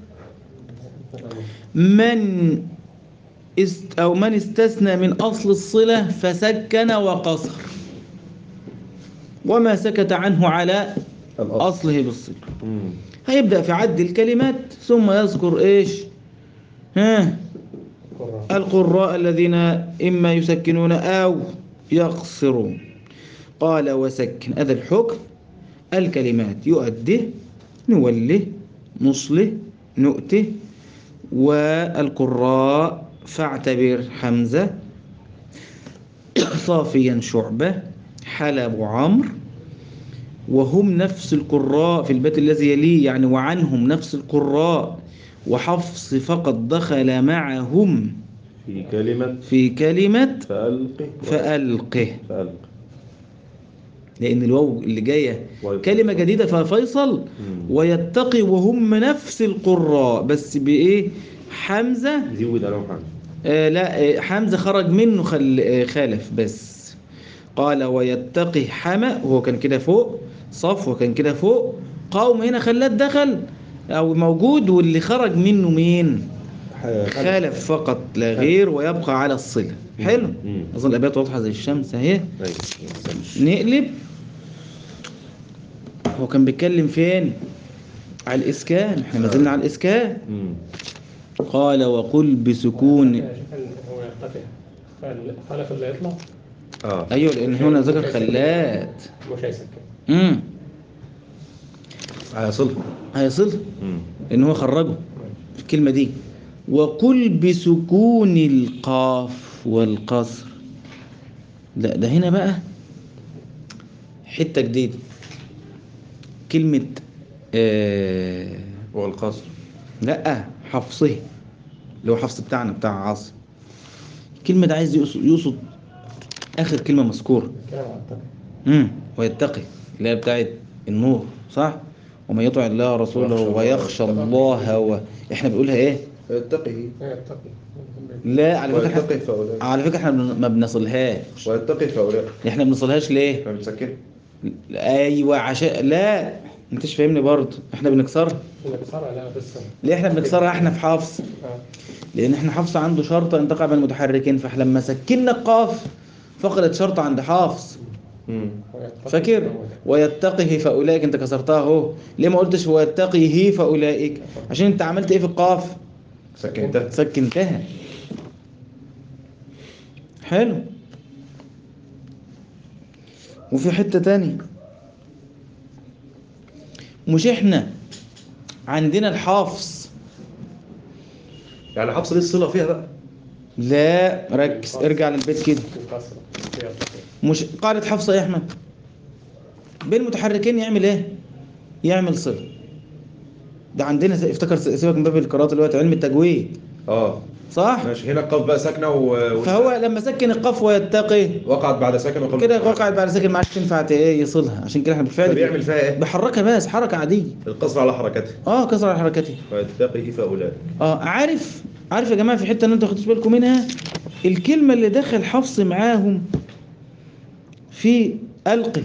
Speaker 1: من است أو من استثنى من أصل الصلة فسكن وقصر وما سكت عنه على
Speaker 2: الأصل
Speaker 1: أصله بالصلة
Speaker 2: مم.
Speaker 1: هيبدأ في عد الكلمات ثم يذكر إيش ها
Speaker 3: قراء.
Speaker 1: القراء الذين إما يسكنون أو يقصرون قال وسكن هذا الحكم الكلمات يؤده نوله نصله نؤته والقراء فاعتبر حمزة صافيا شعبة حلب عمرو وهم نفس القراء في البيت الذي يليه يعني وعنهم نفس القراء وحفص فقط دخل معهم
Speaker 2: في كلمة
Speaker 1: في كلمة
Speaker 2: فألقه
Speaker 1: فألقه
Speaker 2: فألقه
Speaker 1: لأن الواو اللي جاية
Speaker 2: ويبقى.
Speaker 1: كلمة جديدة ففيصل
Speaker 2: مم.
Speaker 1: ويتقي وهم نفس القراء بس بإيه حمزة
Speaker 2: زود عليهم حاجة
Speaker 1: آه لا آه حمزة خرج منه خل آه خالف بس قال ويتقي حما وهو كان كده فوق صف وكان كده فوق قوم هنا خلات دخل أو موجود واللي خرج منه مين خالف فقط لا غير ويبقى على الصلة حلو
Speaker 2: مم.
Speaker 1: أظن الأبيات واضحة زي الشمس أهي
Speaker 2: أيوة.
Speaker 1: نقلب هو كان بيتكلم فين على الإسكان احنا ما زلنا على الإسكان
Speaker 2: مم.
Speaker 1: قال وقل بسكون
Speaker 3: يا شيخ هو يرتفع فالخلف اللي يطلع
Speaker 2: اه
Speaker 1: أيوة لأن هنا ذكر خلات
Speaker 3: مش هيسكن
Speaker 1: امم
Speaker 2: هيصلها
Speaker 1: هيصل
Speaker 2: مم.
Speaker 1: لأن هو خرجه في الكلمة دي وقل بسكون القاف والقصر لا ده هنا بقى حتة جديدة كلمة آه
Speaker 2: والقصر
Speaker 1: لا حفصه اللي هو حفص بتاعنا بتاع عاصم كلمة ده عايز يقصد, يقصد آخر كلمة مذكورة
Speaker 3: كلام على التقي
Speaker 1: امم ويتقي اللي هي بتاعت النور صح ومن يطع الله ورسوله
Speaker 2: ويخشى الله.
Speaker 1: ويخشى الله و... احنا بنقولها ايه
Speaker 2: ويتقي
Speaker 3: إيه، اتقي
Speaker 1: لا على فكره
Speaker 2: ويتقي
Speaker 1: احنا
Speaker 2: فأولئك
Speaker 1: على فكره احنا بن- ما بنصلهاش
Speaker 2: ويتقي فأولئك
Speaker 1: احنا بنصلهاش ليه
Speaker 2: ما بتسكن
Speaker 1: ايوه عشان لا انتش فاهمني برضه احنا بنكسرها
Speaker 3: اللي بصرع لا بس
Speaker 1: ليه احنا بنكسرها احنا في حفص
Speaker 3: اه
Speaker 1: لان احنا حفص عنده شرطه ان تقع بين المتحركين فاحنا لما سكننا القاف فقدت شرطه عند حفص
Speaker 2: مم.
Speaker 3: ويتقي
Speaker 1: فاكر
Speaker 3: فأولئك.
Speaker 1: ويتقه فاولئك انت كسرتها اهو ليه ما قلتش ويتقه فاولئك عشان انت عملت ايه في القاف
Speaker 2: سكنتها
Speaker 1: سكنتها حلو وفي حتة تانية مش احنا عندنا الحافظ
Speaker 2: يعني حفص ليه الصلة فيها بقى
Speaker 1: لا ركز ارجع للبيت كده
Speaker 3: الكسرة يتقي.
Speaker 1: مش قاعدة حفصة يا احمد بين متحركين يعمل ايه يعمل صلة ده عندنا افتكر سيبك من باب القراءات دلوقتي علم التجويد
Speaker 2: اه
Speaker 1: صح
Speaker 2: ماشي هنا القاف بقى ساكنة و... و...
Speaker 1: فهو لما سكن القاف ويتقي
Speaker 2: وقعت بعد سكن وقبل
Speaker 1: كده وقعت بعد سكن ما عادش تنفع ت- ايه يصلها عشان كده احنا بالفعل
Speaker 2: فبيعمل فيها ايه
Speaker 1: بحركها بس حركة عادية
Speaker 2: القصر على حركته
Speaker 1: اه كسر على حركتها
Speaker 2: ويتقي فأولئك
Speaker 1: اه عارف عارف يا جماعة في حتة ان انتوا خدتوش بالكم منها الكلمة اللي دخل حفص معاهم في ألقي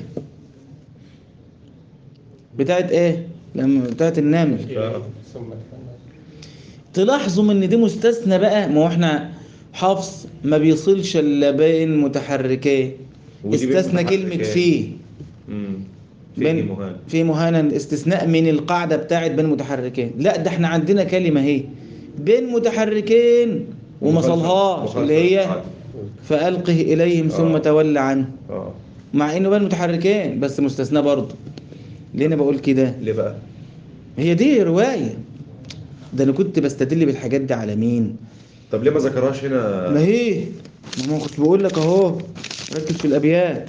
Speaker 1: بتاعت ايه لما بتاعت النمل
Speaker 2: آه.
Speaker 3: ثم الفنان.
Speaker 1: تلاحظوا من ان دي مستثنى بقى ما هو احنا حفص ما بيصلش الا بين متحركين
Speaker 2: ودي بين
Speaker 1: استثنى كلمة
Speaker 2: متحركين.
Speaker 1: فيه
Speaker 2: مم.
Speaker 1: بين-
Speaker 2: فيه مهان
Speaker 1: في مهانا استثناء من القاعدة بتاعت بين متحركين لا ده احنا عندنا كلمة هي بين متحركين وما
Speaker 2: مخالفة-
Speaker 1: صلهاش
Speaker 2: مخالفة
Speaker 1: اللي هي
Speaker 2: للقاعدة.
Speaker 1: فألقه إليهم ثم
Speaker 2: آه.
Speaker 1: تولى عنه
Speaker 2: اه
Speaker 1: مع انه بين متحركين بس مستثنى برضه ليه انا بقول كده
Speaker 2: ليه بقى
Speaker 1: هي دي رواية ده انا كنت بستدل بالحاجات دي على مين
Speaker 2: طب ليه ما ذكرهاش هنا
Speaker 1: ما هي ما هو كنت بقول لك اهو ركز في الابيات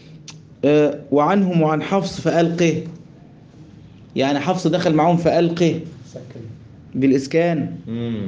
Speaker 1: آه وعنهم وعن حفص فألقه يعني حفص دخل معاهم فألقه
Speaker 3: سكن
Speaker 1: بالإسكان
Speaker 2: امم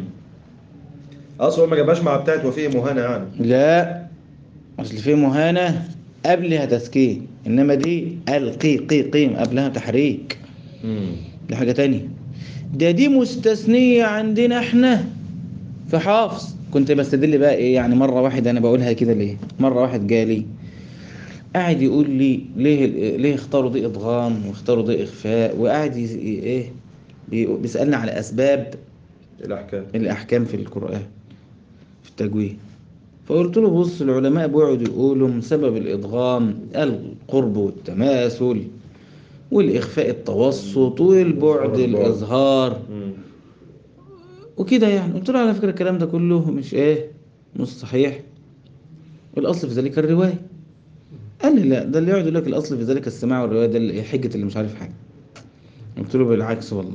Speaker 2: اصلا ما جابهاش مع بتاعت وفيه مهانة يعني
Speaker 1: لا أصل في مهانة قبلها تسكين إنما دي ألقي قي قيم قبلها تحريك
Speaker 2: امم
Speaker 1: دي حاجة تانية ده دي مستثنية عندنا احنا في حافظ كنت بستدل بقى ايه يعني مرة واحد انا بقولها كده ليه مرة واحد جالي قاعد يقول لي ليه ليه اختاروا دي ادغام واختاروا دي اخفاء وقاعد ي- ايه بي- بيسألني على اسباب
Speaker 2: الاحكام
Speaker 1: الأحكام في القرآن في التجويد فقلت له بص العلماء بيقعدوا يقولوا سبب الإدغام القرب والتماثل والإخفاء التوسط والبعد الإظهار
Speaker 2: امم
Speaker 1: وكده يعني قلت له على فكرة الكلام ده كله مش إيه مش صحيح الأصل في ذلك الرواية قال لي لا ده اللي يقعد يقول لك الأصل في ذلك السماع والرواية ده اللي حجة اللي مش عارف حاجة قلت له بالعكس والله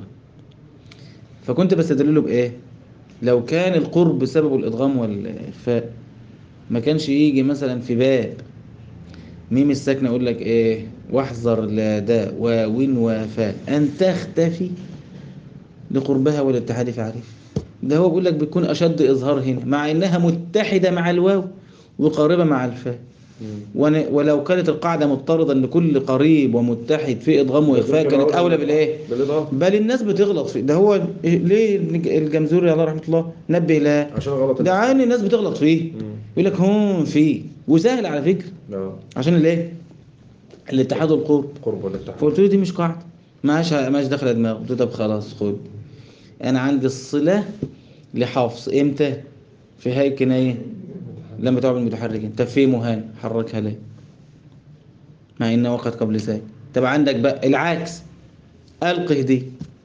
Speaker 1: فكنت بستدله بإيه لو كان القرب سببه الإدغام والإخفاء ما كانش يجي مثلا في باب ميم الساكنة يقول لك إيه واحذر لا داء واو وفاء أن تختفي لقربها والاتحاد في عريف ده هو بيقول لك بيكون أشد إظهار هنا مع إنها متحدة مع الواو وقاربة مع الفاء ون- ولو كانت القاعدة مضطردة ان كل قريب ومتحد في ادغام واخفاء كانت اولى بالايه
Speaker 2: بالاضافه
Speaker 1: بل الناس بتغلط فيه ده هو ليه الجمزوري الله رحمه الله نبه لها
Speaker 2: عشان غلط
Speaker 1: ده عين الناس بتغلط فيه
Speaker 2: مم.
Speaker 1: يقول لك هم فيه وسهل على فكره
Speaker 2: اه
Speaker 1: عشان الايه الاتحاد والقرب
Speaker 2: قرب ولا التحديد
Speaker 1: فقلت له دي مش قاعده ماش ماش داخله دماغه قلت له طب خلاص خد انا عندي الصله لحفص امتى في هاي كنايه لما تعمل المتحركين طب في مهان حركها ليه مع انها وقت قبل ذلك طب عندك بقى العكس القه دي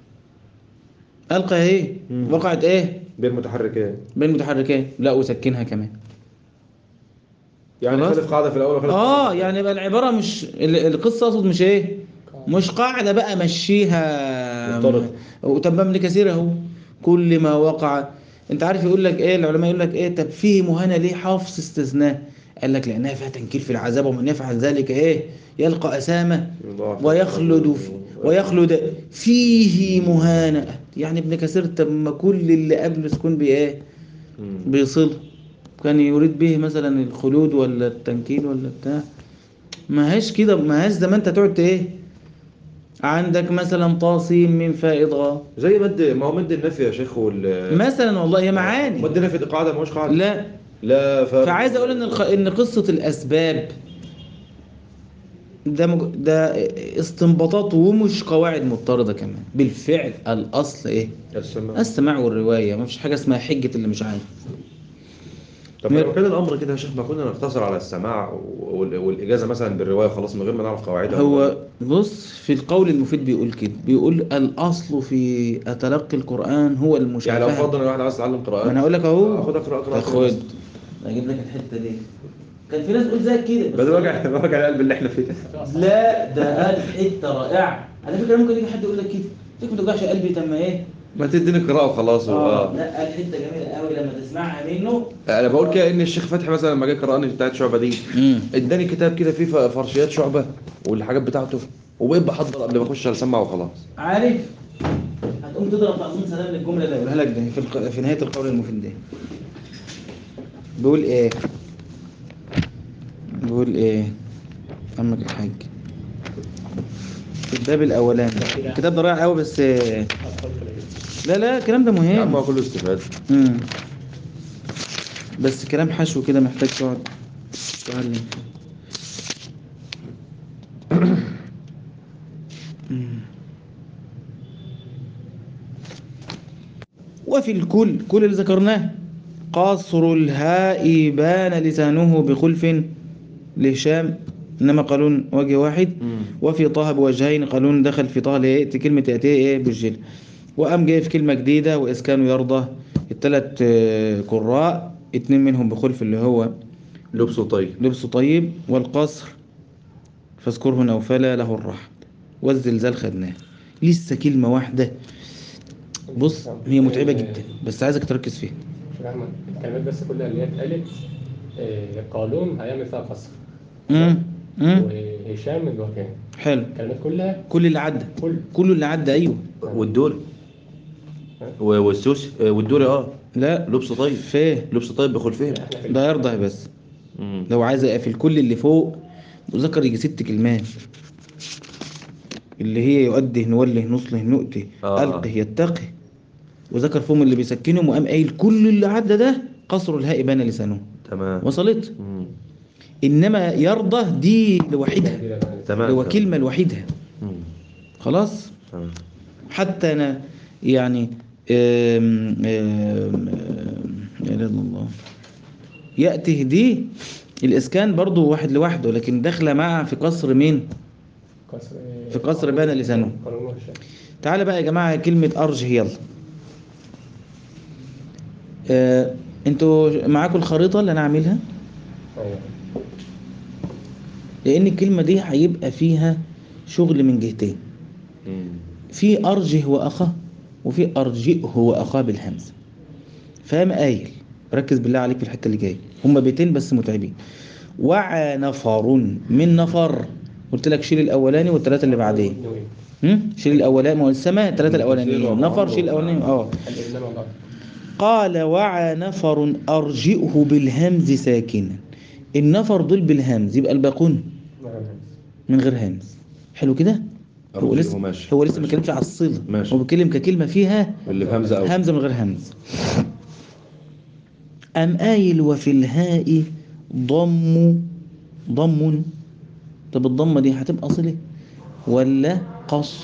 Speaker 1: القه ايه
Speaker 2: مم.
Speaker 1: وقعت ايه
Speaker 2: بين متحركين
Speaker 1: بين متحركين لا وسكنها كمان
Speaker 2: يعني
Speaker 1: خلاص.
Speaker 2: خالف قاعده في الاول وخالف
Speaker 1: اه
Speaker 2: قاعدة.
Speaker 1: يعني بقى العباره مش ال- القصه اقصد مش ايه مش قاعده بقى مشيها
Speaker 2: مضطرد.
Speaker 1: وتمام ابن كثير اهو كل ما وقع انت عارف يقول لك ايه العلماء يقول لك ايه طب فيه مهانه ليه حافظ استثناء قال لك لانها فيها تنكير في العذاب ومن يفعل ذلك ايه يلقى اسامه
Speaker 2: يضاعف.
Speaker 1: ويخلد في ويخلد فيه مهانه يعني ابن كثير طب ما كل اللي قبله سكون بايه
Speaker 2: مم.
Speaker 1: بيصل كان يريد به مثلا الخلود ولا التنكيل ولا بتاع ما هيش كده ما هيش زي ما انت تقعد ايه عندك مثلا طاسيم من فاء ضغاء
Speaker 2: زي مد ما هو مد النفي يا شيخ وال
Speaker 1: مثلا والله هي معاني
Speaker 2: مد النفي دي قاعده ما هوش قاعده
Speaker 1: لا
Speaker 2: لا ف...
Speaker 1: فعايز اقول ان الخ... ان قصه الاسباب ده مج... ده استنباطات ومش قواعد مضطرده كمان بالفعل الاصل ايه
Speaker 2: السماء
Speaker 1: السماع والروايه ما فيش حاجه اسمها حجه اللي مش عارف
Speaker 2: طب لو كان الامر كده يا شيخ ما كنا نقتصر على السماع وال... والاجازه مثلا بالروايه خلاص من غير ما نعرف قواعدها
Speaker 1: هو بص في القول المفيد بيقول كده بيقول الاصل في تلقي القران هو
Speaker 2: يعني لو
Speaker 1: المشافهه
Speaker 2: فرضنا ان واحد عايز يتعلم قراءات
Speaker 1: ما انا هقول لك اهو
Speaker 2: خدها قراءه قراءه
Speaker 1: خد اجيب لك الحته دي كان في ناس تقول زي كده بس
Speaker 2: بدل وجع وجع القلب اللي احنا فيه ده
Speaker 1: لا ده قال حته رائعه على فكره ممكن يجي حد يقول لك كده ليك ما توجعش قلبي تم ايه
Speaker 2: ما تديني قراءه وخلاص
Speaker 1: اه
Speaker 2: اه
Speaker 1: لا قال حته جميله قوي لما تسمعها منه
Speaker 2: انا بقول كده ان الشيخ فتحي مثلا لما جه قراني بتاعت شعبه دي اداني كتاب كده فيه ف- فرشيات شعبه والحاجات بتاعته وبقيت بحضر قبل ما اخش اسمع وخلاص
Speaker 1: عارف هتقوم تضرب تعظيم سلام للجمله اللي هقولها لك ده في, الق... في نهايه القول المفيد ده بيقول ايه بيقول ايه عمك الحاج في الباب الاولاني الكتاب ده رائع قوي بس آه، لا لا الكلام ده
Speaker 2: يا عم
Speaker 1: مهم
Speaker 2: هو كله استفاده
Speaker 1: مم. بس كلام حشو كده محتاج تقعد تتعلم مم. وفي الكل كل اللي ذكرناه قصر الهاء بان لسانه بخلف لهشام انما قالون وجه واحد وفي طه بوجهين قالون دخل في طه ليه كلمة يأتيه ايه بالجل وقام جاي في كلمة جديدة وإسكان يرضى الثلاث آه، قراء اتنين منهم بخلف اللي هو
Speaker 2: لبسه طيب
Speaker 1: لبس طيب والقصر فاذكره نوفل له الرحب والزلزال خدناه لسه كلمة واحدة بص هي متعبة جدا بس عايزك تركز فيها
Speaker 3: شوف يا احمد الكلمات بس كلها اللي هي اتقالت آه، قانون هيعمل فيها قصر
Speaker 1: مم. مم.
Speaker 3: وهشام من الوكان
Speaker 1: حلو
Speaker 3: الكلمات كلها
Speaker 1: كل اللي عدى
Speaker 3: كل
Speaker 1: كله اللي عدى ايوه
Speaker 2: والدوري و- والسوسي آه، والدوري اه
Speaker 1: لا
Speaker 2: لبسه طيب
Speaker 1: فيه
Speaker 2: لبسه طيب بخلفين
Speaker 3: احنا في
Speaker 1: ده يرضى بس
Speaker 2: مم.
Speaker 1: لو عايز اقفل كل اللي فوق ذكر يجي ست كلمات اللي هي يؤده نوله نصله نؤته
Speaker 2: آه.
Speaker 1: ألقه يتقي وذكر فيهم اللي بيسكنهم وقام قايل كل اللي عدى ده قصر الهاء بان لسانه
Speaker 2: تمام
Speaker 1: وصلت
Speaker 2: مم.
Speaker 1: انما يرضى دي لوحدها
Speaker 2: تمام
Speaker 1: هو
Speaker 2: تمام.
Speaker 1: كلمه لوحدها
Speaker 2: مم.
Speaker 1: خلاص
Speaker 2: تمام
Speaker 1: حتى انا يعني آم، آم، آم، لا اله الا الله يأته دي الاسكان برضو واحد لوحده لكن داخله مع في قصر مين
Speaker 3: قصر
Speaker 1: في قصر بان لسانه.
Speaker 3: قانون وهشام
Speaker 1: تعالى بقى يا جماعه كلمه ارجه يلا آه، انتوا معاكم الخريطه اللي انا عاملها
Speaker 3: ايوه
Speaker 1: لان الكلمه دي هيبقى فيها شغل من جهتين
Speaker 2: مم.
Speaker 1: في أرجه وأخاه وفي أرجئه وأخاه بالهمزة فاهم قايل ركز بالله عليك في الحتة اللي جاية هما بيتين بس متعبين وعى نفر من نفر قلت لك شيل الأولاني والثلاثة اللي بعدين
Speaker 3: نوين.
Speaker 1: هم؟ شيل الأولاني ما هو السماء الثلاثة الأولانيين نفر شيل الأولاني اه
Speaker 3: الإبنان والأرض
Speaker 1: قال وعى نفر أرجئه بالهمز ساكنا النفر دول بالهمز يبقى الباقون من غير همز حلو كده هو
Speaker 2: أرجئه
Speaker 1: لسه
Speaker 2: ماشي.
Speaker 1: هو لسه ما
Speaker 2: ماشي.
Speaker 1: اتكلمش على الصيغه
Speaker 2: ماشي.
Speaker 1: هو بيتكلم ككلمه فيها
Speaker 2: اللي بهمزه او
Speaker 1: همزه من غير همز ام قايل وفي الهاء ضم ضم طب الضمه دي هتبقى صله ولا قصر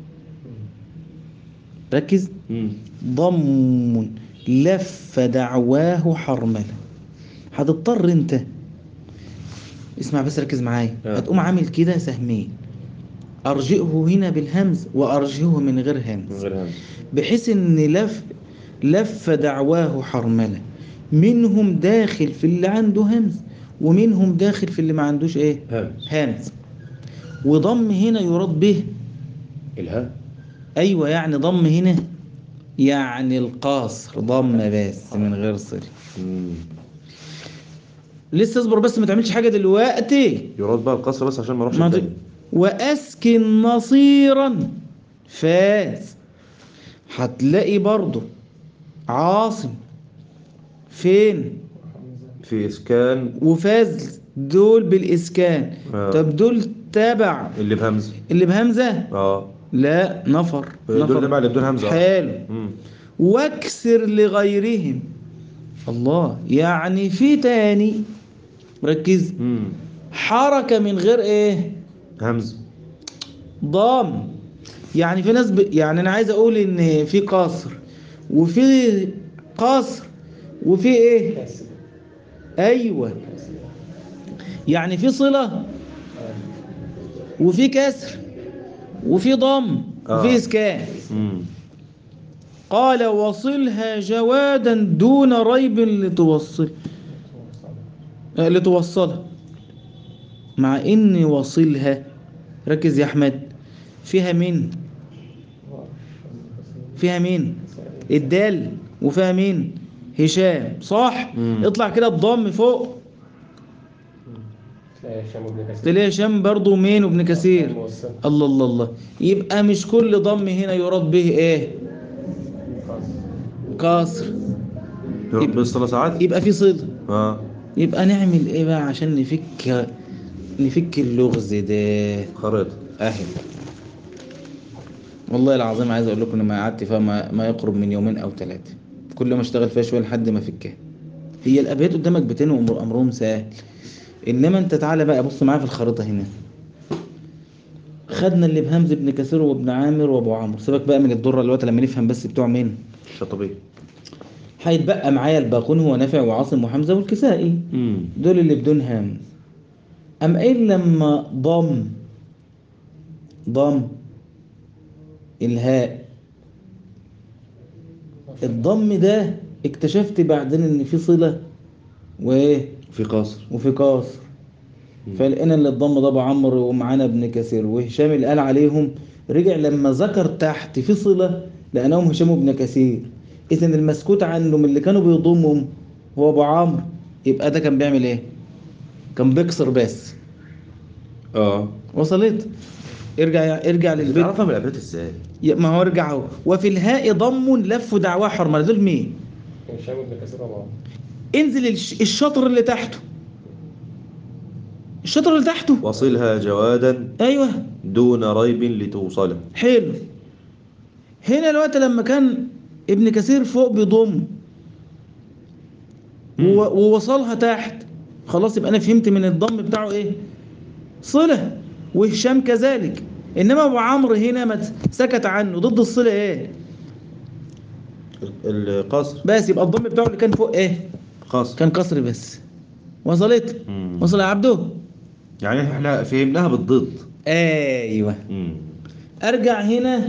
Speaker 1: ركز
Speaker 2: مم.
Speaker 1: ضم لف دعواه حرملة هتضطر انت اسمع بس ركز معايا
Speaker 2: آه.
Speaker 1: هتقوم عامل كده سهمين ارجئه هنا بالهمز وارجئه من غير
Speaker 2: من
Speaker 1: همز
Speaker 2: غير همزه
Speaker 1: بحيث ان لف لف دعواه حرملة منهم داخل في اللي عنده همز ومنهم داخل في اللي ما عندوش ايه
Speaker 2: همز
Speaker 1: همز وضم هنا يراد به
Speaker 2: الهاء
Speaker 1: ايوه يعني ضم هنا يعني القاصر ضم بس من غير صل
Speaker 2: مم.
Speaker 1: لسه اصبر بس ما تعملش حاجه دلوقتي
Speaker 2: يراد بقى القصر بس عشان ما اروحش
Speaker 1: ما
Speaker 2: التاني.
Speaker 1: ت- واسكن نصيرا فاز هتلاقي برضو عاصم فين
Speaker 2: في اسكان
Speaker 1: وفاز دول بالاسكان
Speaker 2: آه.
Speaker 1: طب دول تابع
Speaker 2: اللي بهمزه
Speaker 1: اللي بهمزة
Speaker 2: اه
Speaker 1: لا نفر
Speaker 2: دول
Speaker 1: نفر
Speaker 2: اللي بدون همزه آه.
Speaker 1: حلو
Speaker 2: مم.
Speaker 1: واكسر لغيرهم الله يعني في تاني ركز
Speaker 2: مم.
Speaker 1: حركة من غير ايه
Speaker 2: همزه
Speaker 1: ضام يعني في ناس ب... يعني انا عايز اقول ان في قصر وفي قصر وفي ايه
Speaker 3: كسر
Speaker 1: ايوه
Speaker 3: كسر
Speaker 1: يعني في صلة وفي كسر وفي ضم
Speaker 2: آه.
Speaker 1: وفي اسكان
Speaker 2: مم.
Speaker 1: قال وصلها جوادا دون ريب لتوصل آه، لتوصلها مع ان وصلها ركز يا احمد فيها مين فيها مين الدال وفيها مين هشام صح
Speaker 2: مم.
Speaker 1: اطلع كده الضم فوق
Speaker 3: تلاقي هشام بن كثير
Speaker 1: تلاقي هشام برضو مين وابن كثير
Speaker 3: موصل.
Speaker 1: الله الله الله يبقى مش كل ضم هنا يراد به ايه
Speaker 3: خلاص.
Speaker 1: كسر
Speaker 2: يروح بالصلاه ساعات
Speaker 1: يبقى في صله
Speaker 2: اه
Speaker 1: يبقى نعمل ايه بقى عشان نفك نفك اللغز ده
Speaker 2: خريطه
Speaker 1: اهي والله العظيم عايز اقول لكم ان ما قعدت فيها ما, ما يقرب من يومين او ثلاثه كل ما اشتغل فيها شويه لحد ما فكها هي الابيات قدامك بتين وامر امرهم سهل انما انت تعالى بقى بص معايا في الخريطه هنا خدنا اللي بهمز ابن كثير وابن عامر وابو عمرو سيبك بقى من الدره دلوقتي لما نفهم بس بتوع مين
Speaker 2: الشاطبيه
Speaker 1: هيتبقى معايا الباقون هو نافع وعاصم وحمزه والكسائي
Speaker 2: امم
Speaker 1: دول اللي بدون همز أم قايل لما ضم ضم الهاء الضم ده اكتشفت بعدين ان في صلة وايه
Speaker 2: في قصر
Speaker 1: وفي قاصر فلقينا اللي الضم ده ابو عمرو ومعانا ابن كثير وهشام اللي قال عليهم رجع لما ذكر تحت في صلة لقيناهم هشام وابن كثير اذا المسكوت عنهم اللي كانوا بيضمهم هو ابو عمرو يبقى ده كان بيعمل ايه كان بيكسر بس
Speaker 2: اه
Speaker 1: وصلت ارجع ارجع للبيت
Speaker 2: بتعرفها من الابيات ازاي
Speaker 1: يا- ما هو ارجع اهو وفي الهاء ضم لف دعواه حرمه دول مين
Speaker 3: هشام بن كثير وابو عمرو.
Speaker 1: انزل الش- الشطر اللي تحته الشطر اللي تحته
Speaker 2: وصلها جوادا
Speaker 1: ايوه
Speaker 2: دون ريب لتوصله
Speaker 1: حلو هنا الوقت لما كان ابن كثير فوق بيضم
Speaker 2: مم.
Speaker 1: و- ووصلها تحت خلاص يبقى انا فهمت من الضم بتاعه ايه صلة وهشام كذلك انما ابو عمرو هنا ما ت- سكت عنه ضد الصلة ايه
Speaker 2: القصر
Speaker 1: بس يبقى الضم بتاعه اللي كان فوق ايه
Speaker 2: قصر
Speaker 1: كان قصر بس وصلت
Speaker 2: مم.
Speaker 1: وصل يا عبده
Speaker 2: يعني احنا فهمناها بالضد
Speaker 1: ايوه
Speaker 2: مم.
Speaker 1: ارجع هنا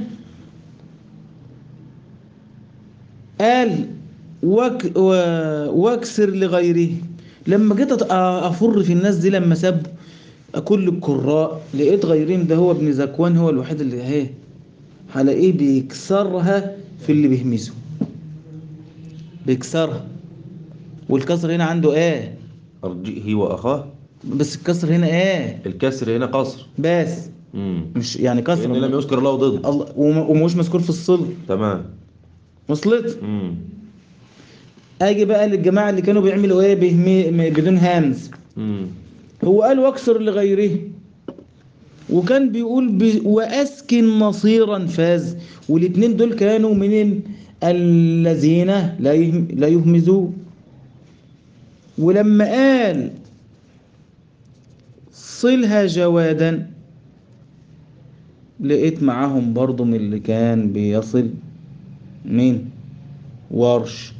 Speaker 1: قال وك و... واكسر لغيره لما جيت أت- افر في الناس دي لما سب كل القراء لقيت غيرهم ده هو ابن زكوان هو الوحيد اللي اهي هلاقيه بيكسرها في اللي بيهمسه بيكسرها والكسر هنا عنده ايه
Speaker 2: ارجئه واخاه
Speaker 1: بس الكسر هنا ايه
Speaker 2: الكسر هنا قصر
Speaker 1: بس
Speaker 2: مم.
Speaker 1: مش يعني كسر
Speaker 2: لان لم يذكر له ضد
Speaker 1: الله وم- ومش مذكور في الصلة
Speaker 2: تمام
Speaker 1: وصلت
Speaker 2: مم.
Speaker 1: اجي بقى للجماعه اللي كانوا بيعملوا ايه بهمي م- بدون همز
Speaker 2: مم.
Speaker 1: هو قال واكسر لغيره وكان بيقول ب... واسكن نصيرا فاز والاثنين دول كانوا من الذين لا يهم... لا يهمزون ولما قال صلها جوادا لقيت معاهم برضو من اللي كان بيصل مين ورش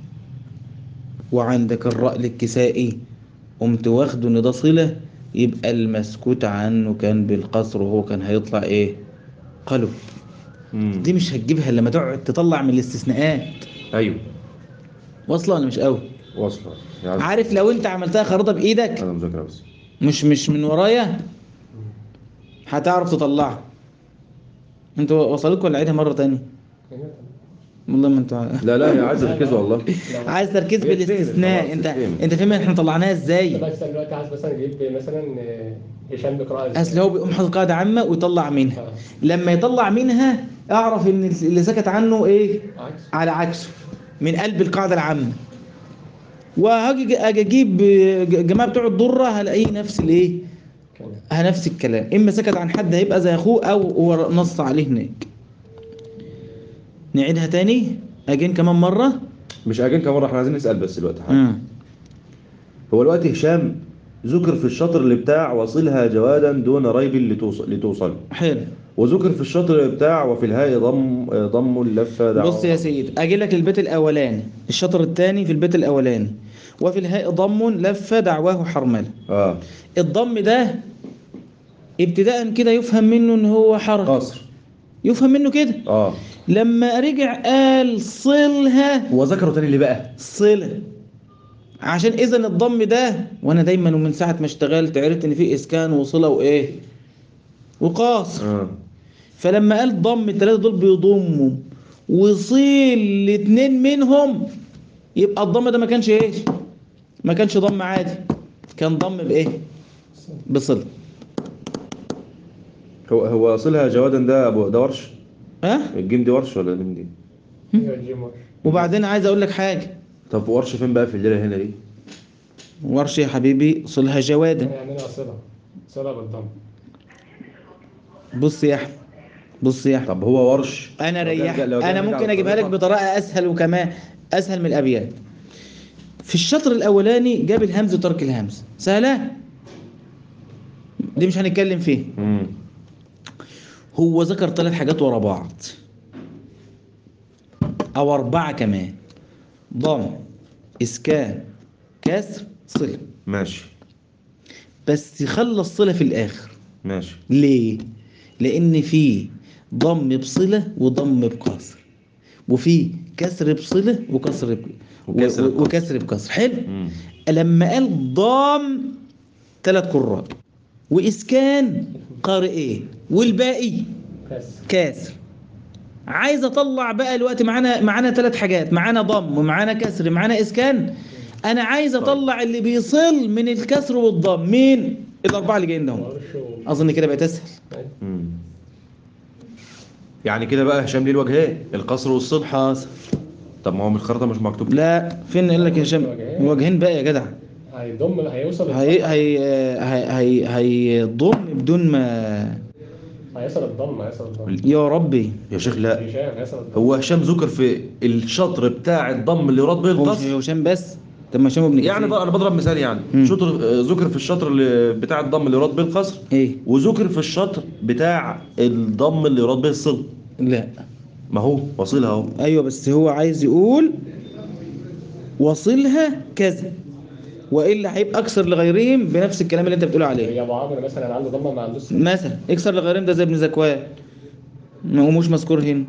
Speaker 1: وعندك الرأل الكسائي قمت واخده ان ده صلة يبقى المسكوت عنه كان بالقصر وهو كان هيطلع ايه قلب
Speaker 2: مم.
Speaker 1: دي مش هتجيبها لما تقعد تطلع من الاستثناءات
Speaker 2: ايوه
Speaker 1: واصله ولا مش قوي
Speaker 2: واصله يعني
Speaker 1: عارف لو انت عملتها خريطه بايدك
Speaker 2: انا مذاكره بس
Speaker 1: مش مش من ورايا هتعرف تطلعها انتوا وصلتكم ولا عيدها مره تانية والله ما انتوا
Speaker 2: لا لا هي عايزه تركيز والله
Speaker 1: عايز تركيز
Speaker 2: هي بتفهم،
Speaker 1: بالاستثناء
Speaker 2: خلاص
Speaker 1: انت
Speaker 2: بتفهم.
Speaker 1: انت فاهم احنا طلعناها ازاي
Speaker 3: بس دلوقتي عايز مثلا اجيب مثلا آه، هشام بقراءة ازاي؟
Speaker 1: اصل هو بيقوم حاطط قاعده عامه ويطلع منها
Speaker 3: آه.
Speaker 1: لما يطلع منها اعرف ان اللي سكت عنه ايه
Speaker 3: عكس
Speaker 1: على عكسه من قلب القاعده العامه وهاجي اجي اجيب ج- جماعه بتوع الضره هلاقيه نفس الايه
Speaker 3: كان
Speaker 1: ها نفس الكلام اما سكت عن حد هيبقى زي اخوه او هو نص عليه هناك نعيدها تاني اجين كمان مره
Speaker 2: مش اجين كمان احنا عايزين نسال بس دلوقتي حاجه
Speaker 1: مم.
Speaker 2: هو الوقت هشام ذكر في الشطر اللي بتاع وصلها جوادا دون ريب لتوصل لتوصل
Speaker 1: حلو
Speaker 2: وذكر في الشطر اللي بتاع وفي الهاء ضم ضم اللفه دعوة
Speaker 1: بص يا سيدي اجي لك البيت الاولاني الشطر الثاني في البيت الاولاني وفي الهاء ضم لف دعواه حرمله
Speaker 2: اه
Speaker 1: الضم ده ابتداء كده يفهم منه ان هو حركه
Speaker 2: قصر
Speaker 1: يفهم منه كده
Speaker 2: اه
Speaker 1: لما رجع قال صلها
Speaker 2: هو ذكره تاني اللي بقى
Speaker 1: صلة عشان اذا الضم ده وانا دايما ومن ساعه ما اشتغلت عرفت ان في اسكان وصله وايه وقاصر
Speaker 2: اه
Speaker 1: فلما قال ضم الثلاثه دول بيضموا وصيل الاثنين منهم يبقى الضم ده ما كانش ايه ما كانش ضم عادي كان ضم بايه بصله
Speaker 2: هو هو صلها جوادا ده ابو ده ورش
Speaker 1: ها
Speaker 2: الجيم دي ورش ولا الجيم دي
Speaker 3: هي الجيم ورش
Speaker 1: وبعدين عايز اقول لك حاجه
Speaker 2: طب ورش فين بقى في الليله هنا دي
Speaker 1: ورش يا حبيبي صلها جوادا
Speaker 3: يعملها صلة صلة بالضم
Speaker 1: بص يا احمد بص يا احمد
Speaker 2: طب هو ورش
Speaker 1: انا
Speaker 2: لو جا-
Speaker 1: ريح
Speaker 2: لو جا
Speaker 1: انا
Speaker 2: نرجع
Speaker 1: ممكن اجيبها لك
Speaker 2: للطريقة.
Speaker 1: بطريقه اسهل وكمان اسهل من الابيات في الشطر الاولاني جاب الهمز وترك الهمز سهله دي مش هنتكلم فيه
Speaker 2: امم
Speaker 1: هو ذكر ثلاث حاجات ورا بعض او اربعه كمان ضم اسكان كسر صله
Speaker 2: ماشي
Speaker 1: بس خلى الصله في الاخر
Speaker 2: ماشي
Speaker 1: ليه؟ لأن في ضم بصلة وضم بكسر وفي كسر بصلة وكسر ب...
Speaker 2: وكسر
Speaker 1: و-
Speaker 2: بكسر.
Speaker 1: وكسر بكسر حلو؟
Speaker 2: امم
Speaker 1: لما قال ضام ثلاث قراء وإسكان قارئين والباقي
Speaker 3: كسر
Speaker 1: كاسر عايز اطلع بقى الوقت معانا معانا ثلاث حاجات معانا ضم ومعانا كسر معانا اسكان انا عايز اطلع اللي بيصل من الكسر والضم مين الاربعه اللي جايين دهم
Speaker 3: ورش و-
Speaker 1: اظن كده بقت اسهل
Speaker 2: امم يعني كده بقى هشام ليه الوجهين القصر والصبح
Speaker 1: حاصل
Speaker 2: طب ما هو من الخريطه مش مكتوب
Speaker 1: لا فين قال لك يا هشام وجهين بقى يا جدع
Speaker 3: هيضم هيوصل
Speaker 1: هي هي هي هي هيضم بدون ما
Speaker 3: هيصل الضم هيصل الضم
Speaker 1: يا ربي
Speaker 2: يا شيخ لا
Speaker 3: هشام هيصل الضم
Speaker 2: هو هشام ذكر في الشطر بتاع الضم اللي يراد به
Speaker 1: هو مش
Speaker 2: القصر
Speaker 1: هشام بس طب ما هشام ابن
Speaker 2: يعني
Speaker 1: كثير.
Speaker 2: بقى انا بضرب مثال يعني
Speaker 1: مم.
Speaker 2: شطر آه، ذكر في الشطر اللي بتاع الضم اللي يراد به القصر
Speaker 1: ايه
Speaker 2: وذكر في الشطر بتاع الضم اللي يراد به الصل
Speaker 1: لا
Speaker 2: ما هو وصلها اهو
Speaker 1: ايوه بس هو عايز يقول وصلها كذا والا هيبقى اكثر لغيرهم بنفس الكلام اللي انت بتقول عليه
Speaker 3: يا ابو عمرو مثلا عنده ضمه ما عندوش
Speaker 1: مثلا اكثر لغيرهم ده زي ابن زكوان ما هو مش مذكور هنا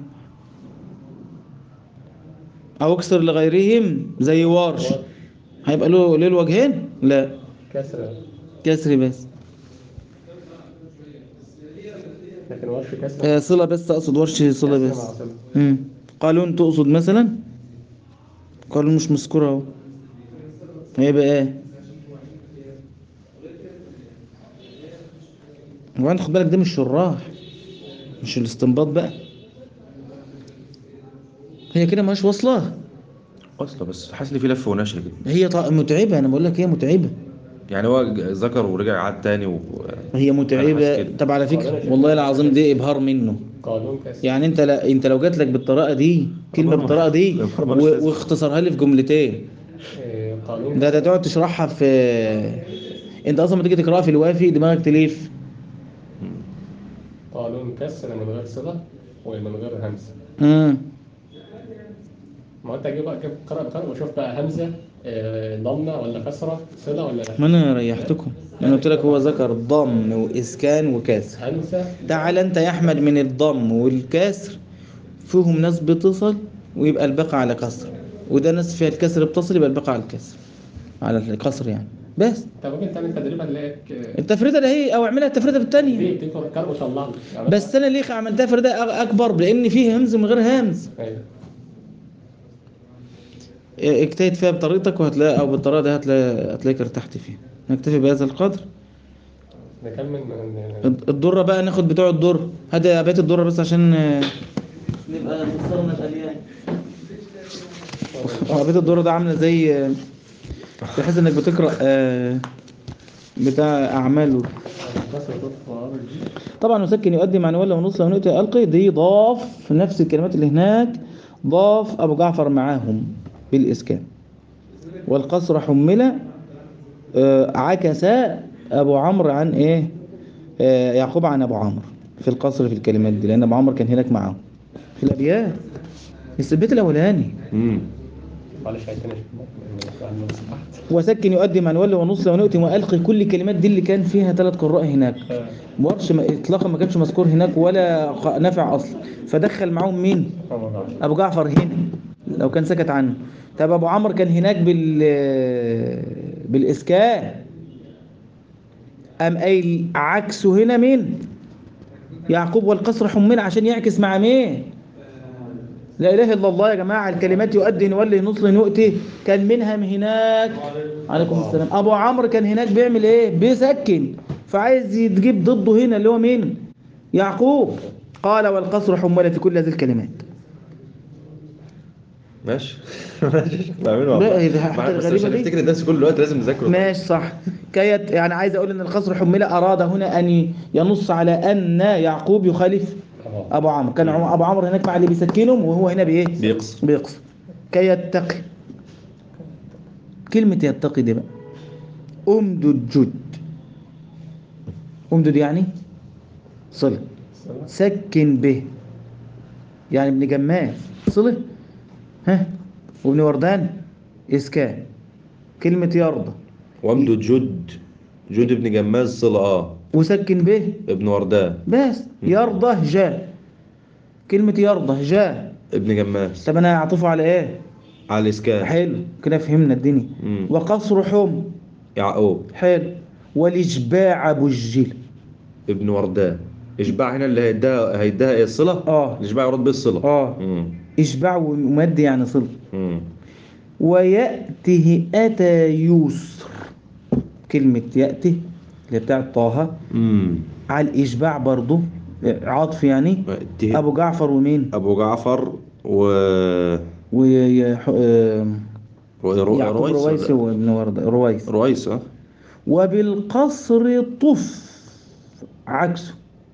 Speaker 1: او اكثر لغيرهم زي ورش هيبقى له له الوجهين لا
Speaker 3: كسر
Speaker 1: كسر بس
Speaker 3: لكن ورش كسر
Speaker 1: آه صلة بس اقصد ورش صلة
Speaker 3: كسر
Speaker 1: بس
Speaker 3: مع صلة.
Speaker 1: مم. قالون تقصد مثلا قالون مش مذكورة اهو هيبقى ايه وبعدين خد بالك ده مش شراح مش الاستنباط بقى هي كده مش واصله
Speaker 2: اصلا بس حاسس ان في لف ونشر كده
Speaker 1: هي طا- متعبه انا بقول لك هي متعبه
Speaker 2: يعني هو ج- ذكر ورجع عاد تاني و...
Speaker 1: هي
Speaker 2: أنا
Speaker 1: متعبه
Speaker 2: حاسس كده.
Speaker 1: طب على فكره والله العظيم دي ابهار منه
Speaker 3: قانون كسر
Speaker 1: يعني انت لا انت لو جات لك بالطريقه دي كلمه
Speaker 2: والله
Speaker 1: بالطريقه دي
Speaker 2: ما- ما- ما-
Speaker 1: و- واختصرها لي في جملتين
Speaker 3: إيه، قانون
Speaker 1: ده ده تقعد تشرحها في انت اصلا لما تيجي تقراها في الوافي دماغك تلف
Speaker 3: قانون كسر من غير صلة ومن غير همزة
Speaker 1: امم
Speaker 3: ما انت جيب بقى جيب قرأ بقرأ وشوف بقى همزة إيه، ضمة ولا كسرة صلة ولا لا
Speaker 1: ما انا ريحتكم انا قلت لك هو ذكر ضم واسكان وكسر
Speaker 3: همزة
Speaker 1: تعال انت يا احمد من الضم والكسر فيهم ناس بتصل ويبقى الباقي على كسر وده ناس فيها الكسر بتصل يبقى الباقي على الكسر على الكسر يعني بس
Speaker 3: انت ممكن تعمل تدريب هنلاقيك
Speaker 1: التفريده ده هي او اعملها التفريده بالثانيه
Speaker 3: دي بتكبر كرب وطلع لي يعني
Speaker 1: بس انا ليه عملتها فرده أ- اكبر لان فيه همز من غير همز
Speaker 3: ايوه
Speaker 1: اه، اجتهد فيها بطريقتك وهتلاقي او بالطريقه دي هتلاقي هتلاقيك ارتحت فيها نكتفي بهذا القدر
Speaker 3: نكمل من
Speaker 1: الد- الدره بقى ناخد بتوع الدر هات ابيات الدره بس عشان اه، نبقى نفسرنا الاليان ابيات الدره ده عامله زي اه، تحس انك بتقرا اه، بتاع اعمال
Speaker 3: بس وتطفى الجي
Speaker 1: طبعا مسكن يؤدي معنى ولا ونص لو نؤتي ألقي دي ضاف نفس الكلمات اللي هناك ضاف أبو جعفر معاهم بالإسكان والقصر حمل آه، عكس أبو عمرو عن إيه آه، يعقوب عن أبو عمرو في القصر في الكلمات دي لأن أبو عمرو كان هناك معاهم في الأبيات بس البيت الأولاني
Speaker 2: امم
Speaker 3: معلش عايز تاني اشوف عن مصلحت
Speaker 1: وسكن يؤدي معنى ولا ونص لو نؤتي وألقي كل الكلمات دي اللي كان فيها ثلاث قراء هناك ورش ما- اطلاقا ما كانش مذكور هناك ولا خ- نافع اصلا فدخل معاهم مين ابو جعفر هنا لو كان سكت عنه طب ابو عمرو كان هناك بال بالاسكان قام قايل عكسه هنا مين يعقوب والقصر حمل عشان يعكس مع مين لا اله الا الله يا جماعه الكلمات يؤدي نولي نصل نؤتي كان منها من هناك عليكم السلام ابو عمرو كان هناك بيعمل ايه بيسكن فعايز يجيب ضده هنا اللي هو مين يعقوب قال والقصر حمل في كل هذه الكلمات
Speaker 2: ماشي ماشي بعمله
Speaker 1: لا،
Speaker 2: والله.
Speaker 1: إذا حتى
Speaker 2: مع- بس
Speaker 1: الغريبة
Speaker 2: عشان
Speaker 1: دي.
Speaker 2: نفتكر الدرس كل الوقت لازم نذاكره
Speaker 1: ماشي صح كيت يعني عايز اقول ان القصر حمل اراد هنا ان ينص على ان يعقوب يخالف ابو عمرو كان عم- ابو عمرو هناك مع اللي بيسكنهم وهو هنا بايه
Speaker 2: بيقصر
Speaker 1: بيقصر كي يتقي كلمة يتقي دي بقى امدد جد امدد يعني صلة سكن به يعني ابن جمال صلة ها وابن وردان اسكان كلمة يرضى
Speaker 2: وامدد جد جد ابن جماز صلة اه
Speaker 1: وسكن به
Speaker 2: ابن وردان
Speaker 1: بس يرضى جاء كلمة يرضى جاء
Speaker 2: ابن جماز
Speaker 1: طب انا اعطفه على ايه
Speaker 2: على الاسكان
Speaker 1: حلو كده فهمنا الدنيا
Speaker 2: مم.
Speaker 1: وقصر حم
Speaker 2: يعقوب
Speaker 1: حلو والإشباع بجل
Speaker 2: ابن وردان اشباع هنا اللي هيديها هيديها ايه الصلة؟
Speaker 1: اه
Speaker 2: الاشباع يرد بالصلة
Speaker 1: اه
Speaker 2: مم.
Speaker 1: إشباع ومد يعني صل
Speaker 2: مم.
Speaker 1: ويأته أتى يسر كلمة يأتي اللي بتاعت طه
Speaker 2: مم.
Speaker 1: على الإشباع برضو عاطف يعني
Speaker 2: اتهام.
Speaker 1: أبو جعفر ومين
Speaker 2: ابو جعفر و
Speaker 1: و
Speaker 2: ورو-
Speaker 1: يعقوب رويس
Speaker 2: رويس
Speaker 1: وابن ورد رويس
Speaker 2: رويس اه
Speaker 1: وبالقصر طف عكسه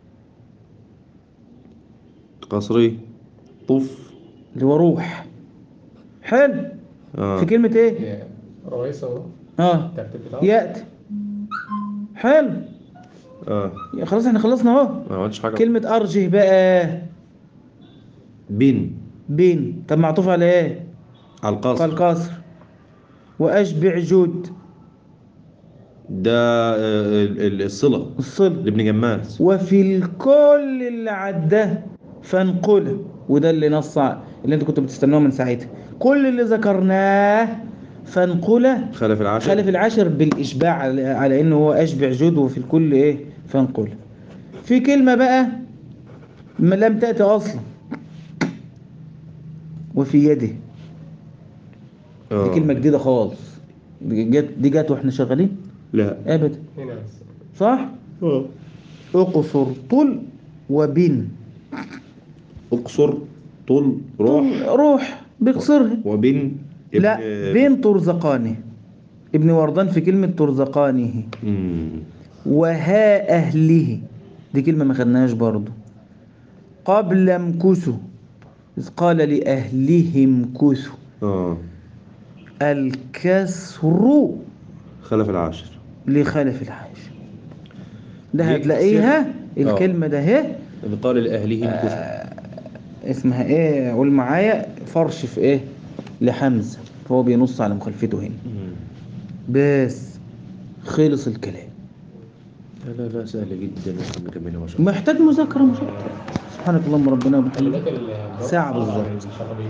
Speaker 2: قصري طف
Speaker 1: اللي هو روح حلو
Speaker 2: اه
Speaker 1: في كلمة ايه؟
Speaker 3: رويس اهو
Speaker 1: اه
Speaker 3: الترتيب بتاعه
Speaker 1: يأتي حلو
Speaker 2: اه
Speaker 1: يا خلاص احنا خلصنا اهو
Speaker 2: ما عملتش حاجة
Speaker 1: كلمة أرجه بقى
Speaker 2: بن
Speaker 1: بين طب معطوف على ايه؟
Speaker 2: على القصر
Speaker 1: قال قصر وأشبع جود
Speaker 2: ده آه، ال- ال- الصلة
Speaker 1: الصل
Speaker 2: لابن جماز
Speaker 1: وفي الكل اللي عداه فانقله وده اللي نص ع- اللي انت كنت بتستناه من ساعتها كل اللي ذكرناه فانقله
Speaker 2: خلف العاشر
Speaker 1: خلف العاشر بالإشباع على, على إنه هو أشبع جود وفي الكل إيه فانقل في كلمة بقى ما لم تأتي أصلا وفي يده
Speaker 2: آه.
Speaker 1: دي كلمة جديدة خالص دي جت دي جت واحنا شغالين
Speaker 2: لا
Speaker 1: أبدا
Speaker 3: هنا بس
Speaker 1: صح اقصر طل وبن
Speaker 2: اقصر طول روح
Speaker 1: روح بقصرها
Speaker 2: وبن ابن
Speaker 1: لا بين ترزقانه ابن وردان في كلمة ترزقانه
Speaker 2: مم.
Speaker 1: وها أهله دي كلمة ما خدناهاش برضو قبل امكثوا إذ قال لأهلهم كثوا
Speaker 2: اه
Speaker 1: الكسر
Speaker 2: خلف العاشر
Speaker 1: لخلف العاشر ده
Speaker 2: دي
Speaker 1: هتلاقيها
Speaker 2: كسر.
Speaker 1: الكلمة ده اهي
Speaker 2: قال لأهلهم كفر
Speaker 1: آه، اسمها ايه قول معايا فرش في ايه لحمزة فهو بينص على مخالفته هنا
Speaker 2: مم.
Speaker 1: بس خلص الكلام
Speaker 2: لا لا لا سهل جدا يا عم كملها ما شاء الله
Speaker 1: محتاج مذاكرة مش أكتر سبحانك اللهم ربنا وبحمدك
Speaker 3: خلي بالك ال-
Speaker 1: ساعة بالظبط.
Speaker 3: الشغالين.